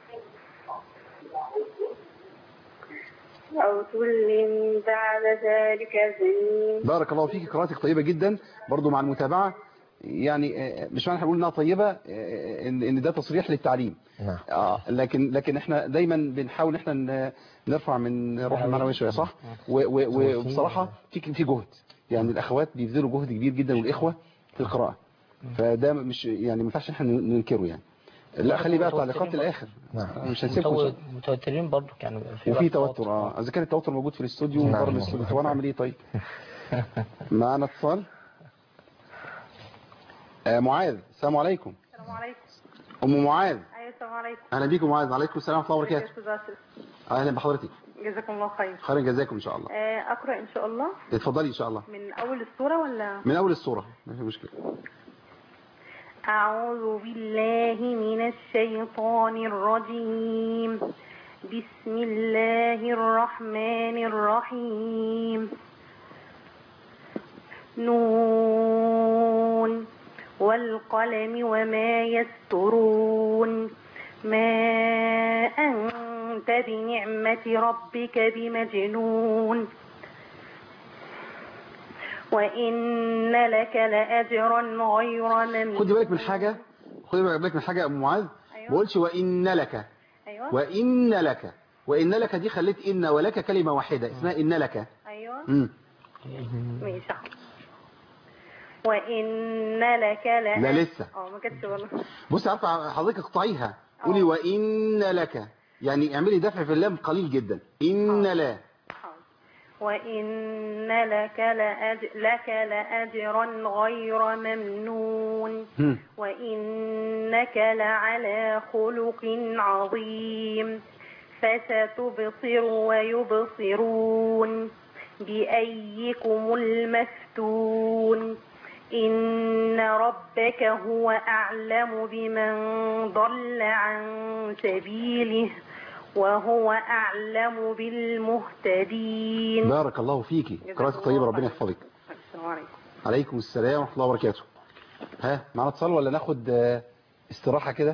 عتل بعد ذلك زميم بارك الله فيك قراءتك طيبة جدا برضو مع المتابعة يعني آه، مش معنى احنا بنقول انها طيبة آه، ان ان ده تصريح للتعليم نعم اه لكن لكن احنا دايما بنحاول ان احنا ن- نرفع من روح المعنويه شويه صح و- و- و- وبصراحه في في جهد يعني الاخوات بيبذلوا جهد كبير جدا والاخوه في القراءه فده مش يعني ما ينفعش احنا ننكره يعني لا خلي بقى تعليقات الاخر مش هنسيبكم إن شاء الله. متوترين برضو يعني وفي وقت توتر اه اذا كان التوتر موجود في الاستوديو نعم. وبره الاستوديو طب انا اعمل ايه طيب معانا اتصال آه معاذ السلام عليكم السلام عليكم ام معاذ ايوه السلام عليكم اهلا بيكم معاذ وعليكم السلام ورحمه الله وبركاته أستاذ باسل. اهلا بحضرتك جزاكم الله خير خيرا جزاكم ان شاء الله آه، اقرا ان شاء الله اتفضلي ان شاء الله من اول السوره ولا من اول الصوره ما في مشكله اعوذ بالله من الشيطان الرجيم بسم الله الرحمن الرحيم نون والقلم وما يسترون ما أنت بنعمة ربك بمجنون وإن لك لأجرا غير ممنون خدي بالك من حاجه خدي بالك من حاجه يا ام معاذ ما بقولش وان لك أيوة وان لك وان لك دي خليت ان ولك كلمه واحده اسمها ان لك أيوة امم ماشي وإن لك لأجرا لا لسه. اه ما كانتش والله بصي عارفه حضرتك اقطعيها قولي وان لك يعني اعملي دفع في اللام قليل جدا ان لا وإن لك لأج... لك لأجرا غير ممنون هم. وإنك لعلى خلق عظيم فستبصر ويبصرون بأيكم المفتون إن ربك هو أعلم بمن ضل عن سبيله وهو أعلم بالمهتدين بارك الله فيكي قراءتك طيبه ربنا يحفظك السلام عليكم عليكم السلام ورحمه الله وبركاته ها معانا اتصال ولا ناخد آه، استراحه كده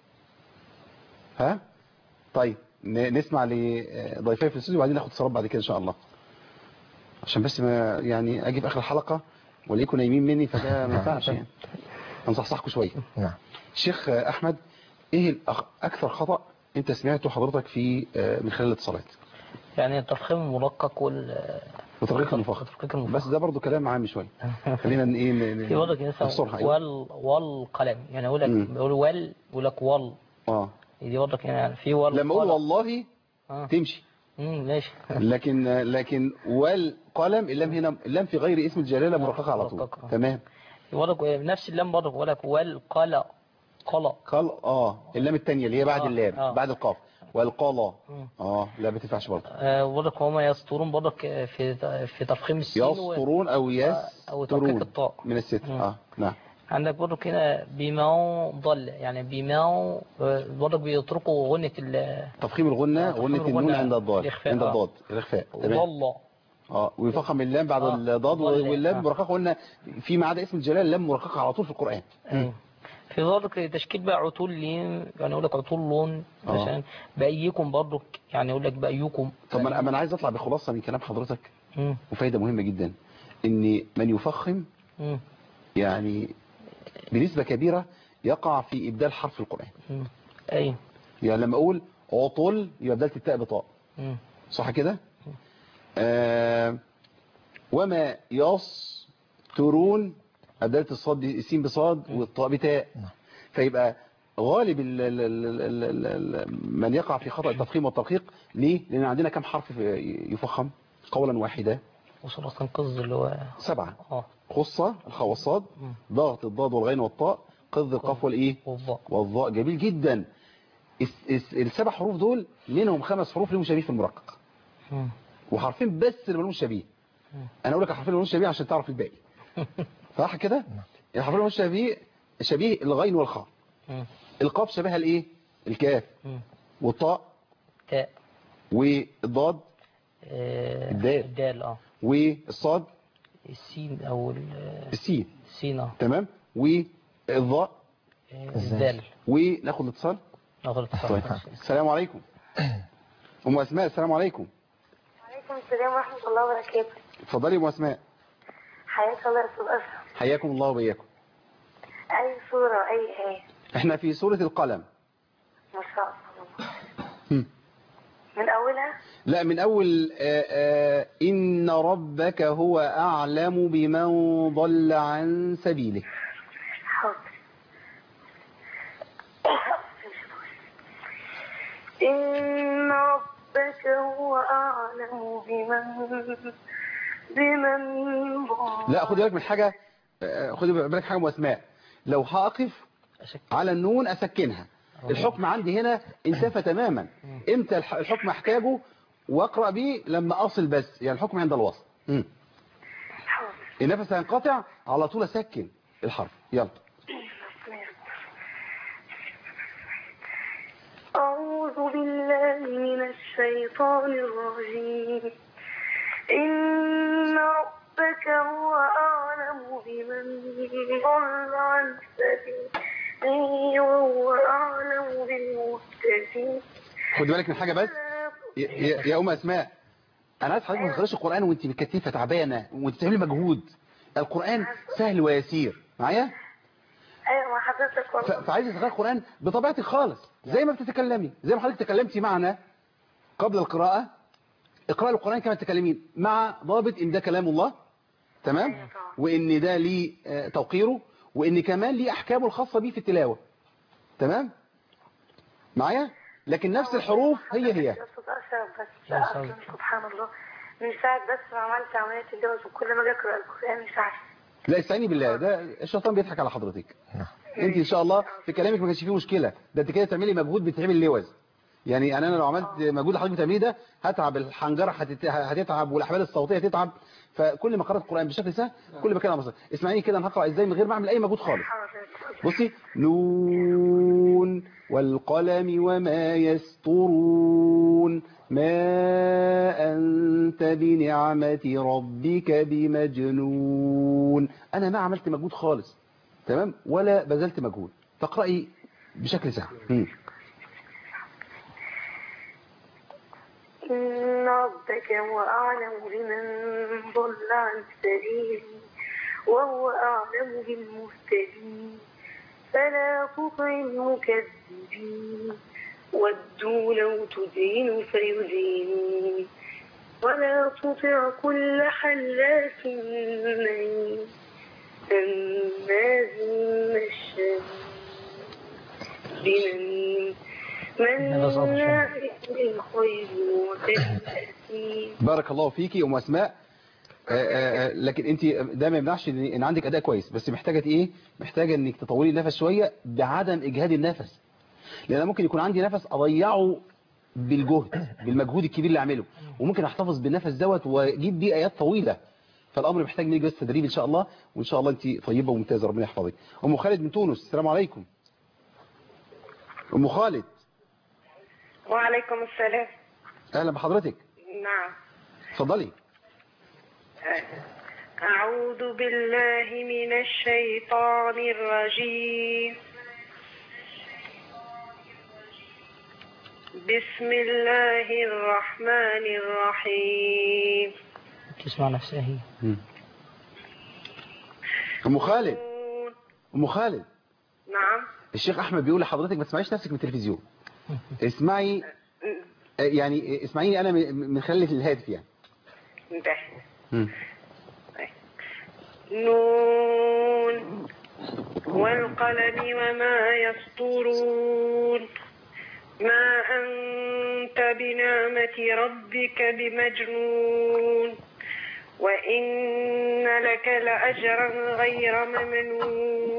ها طيب ن- نسمع لضيفي في الاستوديو وبعدين ناخد اتصالات بعد كده ان شاء الله عشان بس ما يعني اجي في اخر الحلقه وليكم نايمين مني فده ما ينفعش يعني انصحصحكم شويه نعم شيخ آه، احمد ايه الأخ- اكثر خطا انت سمعته حضرتك في آه، من خلال الاتصالات يعني التفخيم المرقق وال وترقيق المفخم بس ده برضو كلام عام شويه خلينا ن- ايه ن- في برضه ن- مثلا نفسرها أيوة. وال والقلم يعني يقول لك مم. بيقول وال يقول لك وال اه دي برضه يعني في وال لما اقول قلم. والله آه. تمشي امم ماشي لكن لكن والقلم اللام هنا اللام في غير اسم الجلاله مرققه على طول مرققة. تمام برضه نفس اللام برضه يقول لك والقلم قلم قال اه اللام الثانيه اللي هي بعد آه، اللام آه. بعد القاف والقلا مم. اه لا ما تنفعش برضه آه، برضك هما يسطرون برضك في في تفخيم السين و- يسطرون او أو يسترون ترقيق الطاء من الستر مم. اه نعم عندك برضك هنا بما ضل يعني بما آه، برضك بيتركوا غنة ال تفخيم الغنة تفخيم غنة النون الغنة عند الضاد الإخفاء، عند آه. الضاد الإخفاء تمام ضل اه ويفخم اللام بعد آه. الضاد ضل، واللام آه. مرققة قلنا فيما عدا اسم الجلال اللام مرققة على طول في القرآن أيوة. في برضك تشكيل بقى عطول يعني يقول لك عطول لون آه. مثلا بأيكم برضك يعني يقول لك بأيكم طب ما انا ما أنا عايز اطلع بخلاصة من كلام حضرتك مم. وفايدة مهمة جدا ان من يفخم مم. يعني بنسبة كبيرة يقع في إبدال حرف في القرآن مم. أيوة يعني لما أقول عطل يبقى بدلت التاء بطاء مم. صح كده آه وما يسطرون أبدلت الصاد السين بصاد والطاء بتاء فيبقى غالب ال ال ال ال ال ال من يقع في خطأ التفخيم والترقيق ليه؟ لأن عندنا كم حرف يفخم قولا واحدا وصورة قز اللي هو سبعة اه خصة الخاء والصاد ضغط الضاد والغين والطاء قذ القاف والايه والضاء والضاء جميل جدا الس- الس- السبع حروف دول منهم خمس حروف لهم شبيه في المرقق مم. وحرفين بس اللي ملوش شبيه انا اقول لك الحرفين اللي ملوش شبيه عشان تعرف الباقي صح كده الحرفين اللي ملوش شبيه شبيه الغين والخاء مم. القاف شبهها الايه الكاف مم. والطاء تاء والضاد آه، الدال. الدال اه والصاد السين او ال- السين السين اه تمام والضاء آه، الدال وناخد الاتصال ناخد طيب السلام عليكم ام اسماء السلام عليكم وعليكم السلام ورحمة الله وبركاته اتفضلي يا ام اسماء حياك الله يا أستاذ أشرف حياكم الله وبياكم أي صورة أي آية احنا في سورة القلم ما شاء الله هم. من أولها لا من اول آآ آآ ان ربك هو اعلم بمن ضل عن سبيله حاضر إن ربك هو أعلم بمن بمن ضل لا خدي بالك من حاجة آه، خدي بالك حاجة ام اسماء لو هقف على النون اسكنها الحكم عندي هنا انتفى تماما امتى الح- الحكم احتاجه واقرا بيه لما اصل بس يعني الحكم عند الوصل مم. النفس هينقطع على طول اسكن الحرف يلا أعوذ بالله من الشيطان الرجيم إن ربك هو أعلم بمن ضل عن سبيله وهو أعلم بالمهتدين خدي بالك من حاجة بس يا, يا يا ام اسماء انا عايز حضرتك ما تخرجش القران وانت متكتفه تعبانه وانت بتعملي مجهود القران سهل ويسير معايا أيوة مع حضرتك ف- والله فعايز تقرأ القرآن بطبيعتك خالص زي ما بتتكلمي زي ما حضرتك تكلمتي معنا قبل القراءة اقرأ القرآن كما تتكلمين مع ضابط ان ده كلام الله تمام وان ده ليه آه، توقيره وان كمان ليه احكامه الخاصة بيه في التلاوة تمام معايا لكن نفس الحروف هي هي يا أستاذ أشرف بس لا، أصلا سبحان الله من ساعة بس ما عملت عملية الجواز وكل ما أجي أقرأ القرآن مش عارفة لا استعيني بالله ده الشيطان بيضحك على حضرتك انت ان شاء الله في كلامك ما كانش فيه مشكله ده انت كده تعملي مجهود بتعمل لوز يعني انا لو عملت مجهود اللي حضرتك بتعمليه ده هتعب الحنجره هتت- هتتعب والاحبال الصوتيه هتتعب فكل ما قرات القران بشكل سهل كل ما كان أمر سهل. اسمعيني كده انا هقرا ازاي من غير ما اعمل اي مجهود خالص بصي نون والقلم وما يسطرون ما أنت بنعمة ربك بمجنون أنا ما عملت مجهود خالص تمام ولا بذلت مجهود تقرأي بشكل سهل مم. إن ربك هو أعلم بمن ضل عن سبيله وهو أعلم بالمهتدين فلا تطع المكذبين ودوا لو تدين فيدينون ولا تطع كل حلاف مهين هماز مشاء بنميم مناع للخير معتد أثيم بارك الله فيكي أم أسماء آه، آه، آه، لكن انت ده ما يمنعش ان إن عندك اداء كويس بس محتاجه ايه محتاجه انك تطولي النفس شويه بعدم اجهاد النفس لان أنا ممكن يكون عندي نفس اضيعه بالجهد بالمجهود الكبير اللي اعمله وممكن احتفظ بالنفس دوت واجيب بيه ايات طويله فالامر محتاج منك بس تدريب ان شاء الله وان شاء الله انت طيبه وممتازه ربنا يحفظك ام خالد من تونس السلام عليكم ام خالد وعليكم السلام اهلا بحضرتك نعم اتفضلي أعوذ بالله من الشيطان الرجيم بسم الله الرحمن الرحيم تسمع نفسها هي ام خالد ام خالد نعم الشيخ احمد بيقول لحضرتك ما تسمعيش نفسك من التلفزيون اسمعي يعني اسمعيني انا من من خلال الهاتف يعني ده مم. نون والقلم وما يسطرون ما أنت بنعمة ربك بمجنون وإن لك لأجرا غير ممنون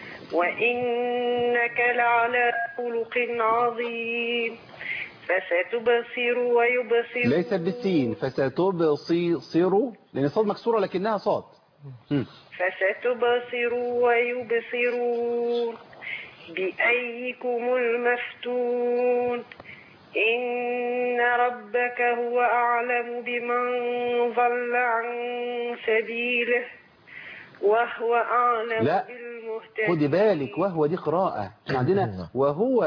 وإنك لعلى خلق عظيم فستبصر ويبصرون ليس بالسين فستبصر لان صاد مكسوره لكنها صاد مم. فستبصر ويبصرون بأيكم المفتون إن ربك هو أعلم بمن ضل عن سبيله وهو أعلم لا. بالمهتدين خدي بالك وهو دي قراءة احنا عندنا وهو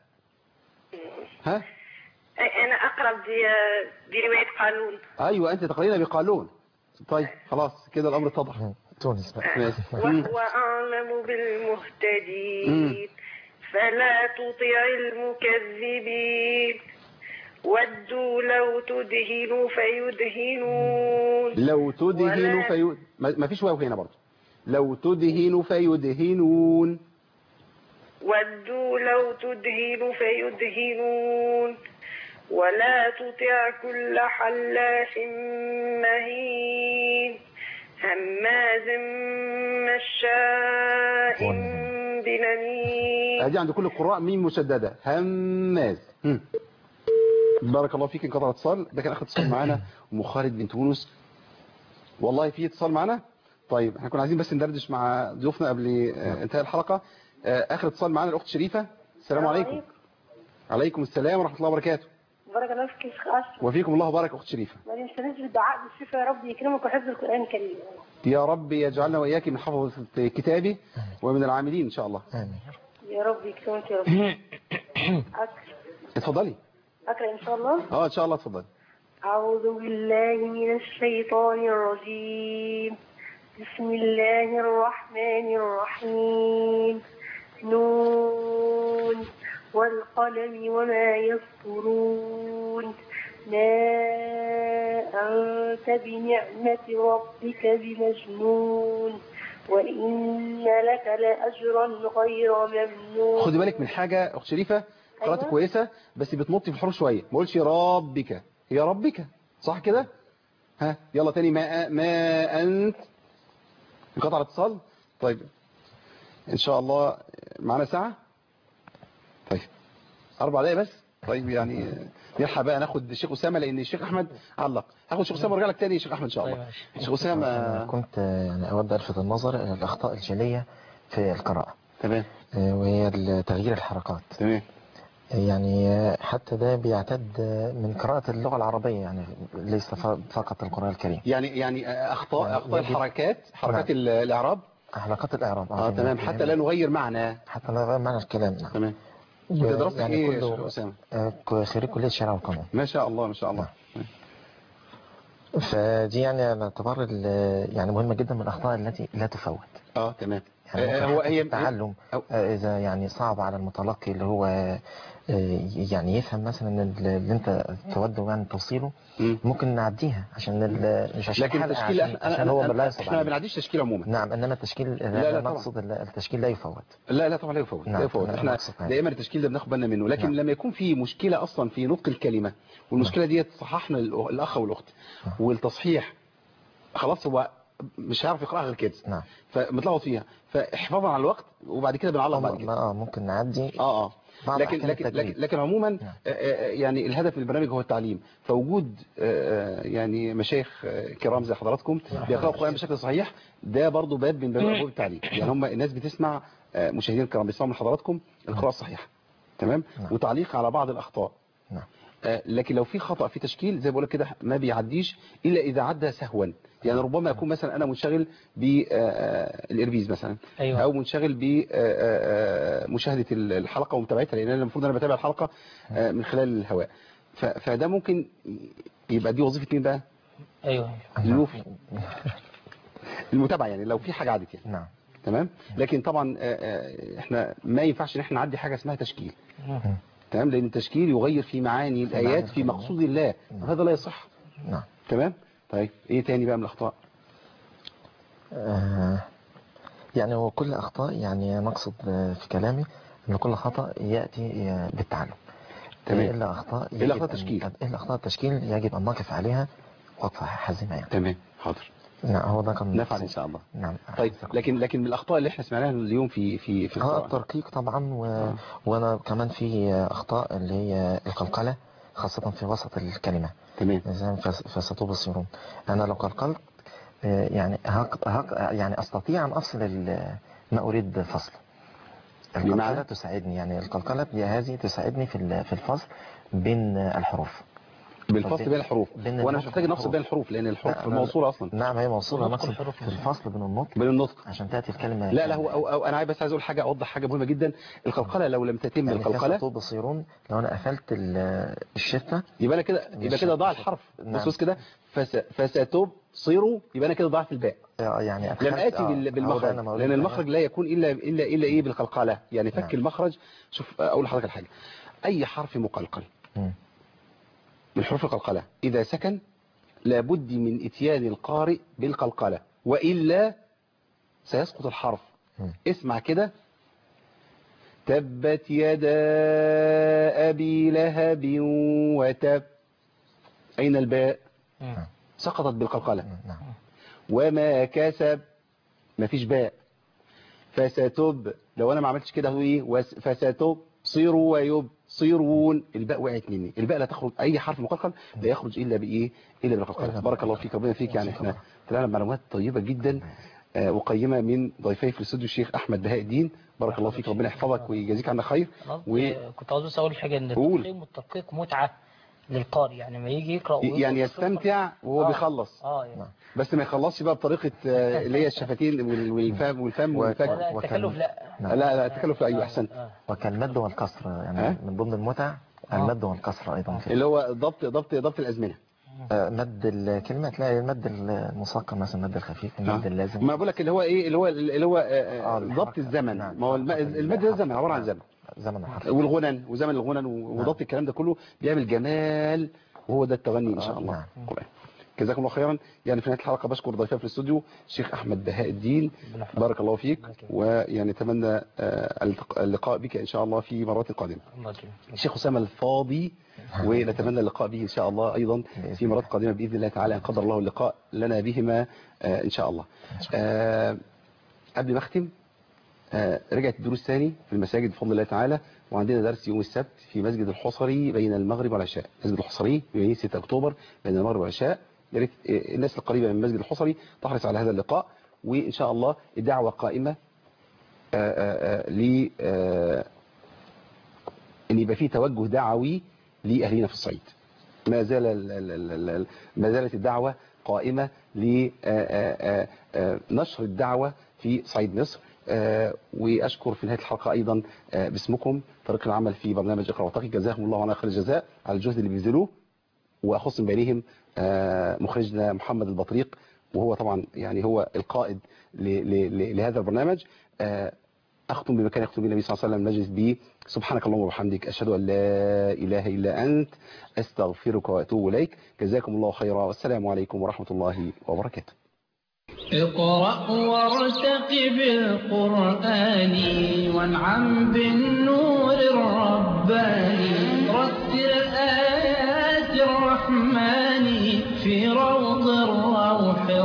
ها أي- أنا أقرأ دي, دي رواية قانون ايوه انت تقرينا بقالون طيب خلاص كده الامر اتضح تونس بقى ماشي. مم. وهو أعلم بالمهتدين فلا تطع المكذبين ودوا لو تدهنوا فيدهنون لو تدهن ولا- في ما ما فيش واو هنا برضه لو تدهن فيدهنون ودوا لو تدهن فيدهنون ولا تطع كل حلاف مهين هماز مشاء بنميم ادي عند كل القراء ميم مشدده هماز مم. بارك الله فيك انقطع اتصال ده كان اخر اتصال معانا ام خالد بنت يونس والله في اتصال معانا طيب احنا كنا عايزين بس ندردش مع ضيوفنا قبل آه، انتهاء الحلقه آه، اخر اتصال معانا الاخت شريفه السلام عليكم عليكم السلام ورحمه الله وبركاته بارك الله فيك يا شيخ اشرف وفيكم الله وبارك اخت شريفه ما ننساش بالدعاء بالشفاء يا رب يكرمك وحفظ القران الكريم يا رب يجعلنا واياك من حفظه كتابه ومن العاملين ان شاء الله آمين يا رب يكرمك يا رب أك- اتفضلي اقرا ان شاء الله اه ان شاء الله اتفضلي أعوذ بالله من الشيطان الرجيم بسم الله الرحمن الرحيم نون والقلم وما يسطرون ما أنت بنعمة ربك بمجنون وإن لك لأجرا غير ممنون خدي بالك من حاجة أخت شريفة قراءتك أيوة. كويسة بس بتمطي في الحروف شوية ما قولش ربك هي ربك صح كده ها يلا تاني ما ما أنت انقطع الاتصال طيب إن شاء الله معانا ساعة طيب أربع دقايق بس طيب يعني نلحق بقى ناخد الشيخ أسامة لأن الشيخ أحمد علق هاخد الشيخ أسامة وارجع لك تاني يا شيخ أحمد إن شاء الله الشيخ أنا أسامة كنت يعني أود ألفت النظر إلى الأخطاء الجلية في القراءة تمام آه، وهي تغيير الحركات تمام يعني آه، حتى ده بيعتد آه، من قراءة اللغة العربية يعني ليس ف- فقط القرآن الكريم يعني يعني أخطاء يعني أخطاء يجب- الحركات حركات نعم. ال- الإعراب حلقات الإعراب اه يعني تمام حتى لا نغير معنى حتى لا نغير معنى الكلام نعم تمام و- انت دراستك يعني ايه يا كله- شيخ أسامة آه، ك- خريج كلية الشرع والقانون ما شاء الله ما شاء الله فدي يعني على اعتبار ال- يعني مهمة جدا من الأخطاء التي لا تفوت اه تمام يعني آه، ممكن هو حتى هي التعلم آه، إذا يعني صعب على المتلقي اللي هو آه، يعني يفهم مثلا إن اللي أنت تود يعني توصيله مم. ممكن نعديها عشان ال- مش عشان لكن حلقة، التشكيل عشان, احنا عشان هو أنا- لا أنا- يصعب احنا ما عليه. بنعديش تشكيل عموما نعم إنما التشكيل لا، لا طبعا. نقصد ال- التشكيل لا يفوت لا لا طبعا لا يفوت نعم، لا يفوت أنا احنا أقصد هذا. دائما التشكيل ده بناخد بالنا منه لكن نعم. لما يكون في مشكلة اصلا في نطق الكلمة والمشكلة ديت صححنا الأ- الاخ والاخت والتصحيح خلاص هو مش هيعرف يقراها غير كده نعم فمتلخبط فيها فحفاظا على الوقت وبعد كده بنعلق بعد كده اه ممكن نعدي اه اه بعض لكن أحكام لكن التجويد. لكن, لكن عموما نعم. آه، آه، يعني الهدف من البرنامج هو التعليم فوجود آه، آه، يعني مشايخ آه، كرام زي حضراتكم بيقراوا القرآن بشكل صحيح ده برضو باب من باب ابواب التعليم يعني هم الناس بتسمع آه، مشاهدين الكرام بيسمعوا من حضراتكم القراءة الصحيحة تمام نعم. وتعليق على بعض الأخطاء نعم. آه، لكن لو في خطأ في تشكيل زي بقول لك كده ما بيعديش إلا إذا عدى سهوا يعني ربما أكون مثلا أنا منشغل بالإربيز مثلا أيوة. أو منشغل بمشاهدة الحلقة ومتابعتها لأن أنا المفروض أنا بتابع الحلقة آه، من خلال الهواء ف- فده ممكن يبقى دي وظيفة مين بقى؟ ايوه الوفي المتابعة يعني لو في حاجة عدت يعني نعم تمام لكن طبعا آه، آه، احنا ما ينفعش ان احنا نعدي حاجة اسمها تشكيل مم. تمام لان التشكيل يغير في معاني الايات في الكلمات. مقصود الله هذا لا يصح نعم تمام طيب ايه تاني بقى من الاخطاء آه، يعني هو كل أخطاء يعني نقصد آه، في كلامي أن كل خطأ يأتي آه، بالتعلم تمام. آه، إلا أخطاء إلا يجب أخطاء أن- تشكيل. إلا أخطاء التشكيل يجب أن نقف عليها وقفة حازمة يعني تمام حاضر نعم هو ده كان نفعل ان شاء الله نعم طيب لكن لكن من الاخطاء اللي احنا سمعناها اليوم في في في اه القراءة الترقيق طبعا و... وانا كمان في اخطاء اللي هي القلقله خاصه في وسط الكلمه تمام زي فس- فستبصرون انا لو قلقلت آه، يعني هق... هق... يعني استطيع ان افصل ال- ما اريد فصل القلقله بمعنى؟ تساعدني يعني القلقله هي هذه تساعدني في ال- في الفصل بين الحروف بالفصل بين الحروف بين وانا مش النطق محتاج نفصل والحروف. بين الحروف لان الحروف لا، أنا- موصوله اصلا نعم هي موصوله النطق نقصد والحروف في الفصل بين النطق بين النطق عشان تاتي الكلمه لا لا هو أو أو انا بس عايز اقول حاجه اوضح حاجه مهمه جدا القلقله لو لم تتم يعني القلقله فستبصرون لو انا قفلت ال- الشفه يبقى انا كده يبقى مش- كده ضاع مش- الحرف نعم. بص بص كده فس فستبصروا يبقى انا كده ضاعت الباء آه، يعني لم أدخلت- اتي آه، بال- هو ده بالمخرج أنا ما لان أريد المخرج لا يكون الا الا الا ايه بالقلقله يعني فك نعم. المخرج شوف اقول لحضرتك الحاجه اي حرف مقلقل مم. من حروف القلقله اذا سكن لابد من اتيان القارئ بالقلقله والا سيسقط الحرف مم. اسمع كده تبت يدا ابي لهب وتب اين الباء مم. سقطت بالقلقله نعم وما كسب مفيش باء فستب لو انا ما عملتش كده هو ايه وس- فستبصروا ويبصرون الباء وقعت مني الباء لا تخرج اي حرف مقلقل لا يخرج الا بايه الا بالقلقله بارك الله فيك ربنا فيك يعني احنا طلعنا معلومات طيبه جدا آه، وقيمه من ضيفي في الاستوديو الشيخ احمد بهاء الدين بارك الله فيك ربنا يحفظك ويجازيك عنا خير أنا و... قصدي- كنت عاوز بس اقول حاجه ان قول. التفخيم والتدقيق متعه للقارئ يعني ما يجي يقرا ويقرأ يعني ويقرأ- يستمتع وهو آه. بيخلص اه يعني. بس ما يخلصش بقى بطريقه آه، اللي هي الشفتين وال- والفم والفم لا والفك لا وكان- التكلف لا لا لا التكلف لا ايوه احسنت آه. وكالمد والكسر يعني ها؟ من ضمن المتع المد والكسر ايضا كده اللي هو ضبط ضبط ضبط الازمنه آه، مد الكلمه تلاقي المد المثقل مثلا المد الخفيف المد آه. اللازم ما بقول لك اللي هو ايه اللي هو اللي هو آه، آه، آه، الحركة. ضبط الزمن نعم. ما هو الم- المد ده زمن عباره عن زمن زمن الحرف والغنن وزمن الغنن و- وضبط الكلام ده كله بيعمل جمال وهو ده التغني ان شاء آه، الله نعم. القرآن. جزاكم الله خيرا يعني في نهايه الحلقه بشكر ضيفي في الاستوديو الشيخ احمد بهاء الدين ربنا يحفظك. بارك الله فيك الله يكرمك. ويعني نتمنى آه، التق- اللقاء بك ان شاء الله في مرات قادمه الله يكرمك. الشيخ أسامة الفاضي ونتمنى اللقاء به إن شاء الله أيضا بإذن في مرات قادمة بإذن الله تعالى إن قدر الله اللقاء لنا بهما آه، إن شاء الله آه، قبل ما أختم آه، رجعت الدروس ثاني في المساجد بفضل الله تعالى وعندنا درس يوم السبت في مسجد الحصري بين المغرب والعشاء مسجد الحصري يوم 6 أكتوبر بين المغرب والعشاء يا ريت آه، الناس القريبة من مسجد الحصري تحرص على هذا اللقاء وإن شاء الله الدعوة قائمة آه، آه، آه، ل آه، ان يبقى في توجه دعوي لاهالينا في الصعيد ما زال ال- ال- ال- ال- ما زالت الدعوه قائمه لنشر الدعوه في صعيد مصر آه، واشكر في نهايه الحلقه ايضا آه، باسمكم فريق العمل في برنامج اقرا وارتقي جزاهم الله عنا خير الجزاء على الجهد اللي بيبذلوه واخص من بينهم آه، مخرجنا محمد البطريق وهو طبعا يعني هو القائد ل- ل- ل- لهذا البرنامج آه، أختم بما كان يختم به النبي صلى الله عليه وسلم نجلس به سبحانك اللهم وبحمدك أشهد أن لا إله إلا أنت أستغفرك وأتوب إليك جزاكم الله خيرا والسلام عليكم ورحمة الله وبركاته اقرأ وارتقب القرآن وانعم بالنور الرباني رتل آيات الرحمن في روض الروح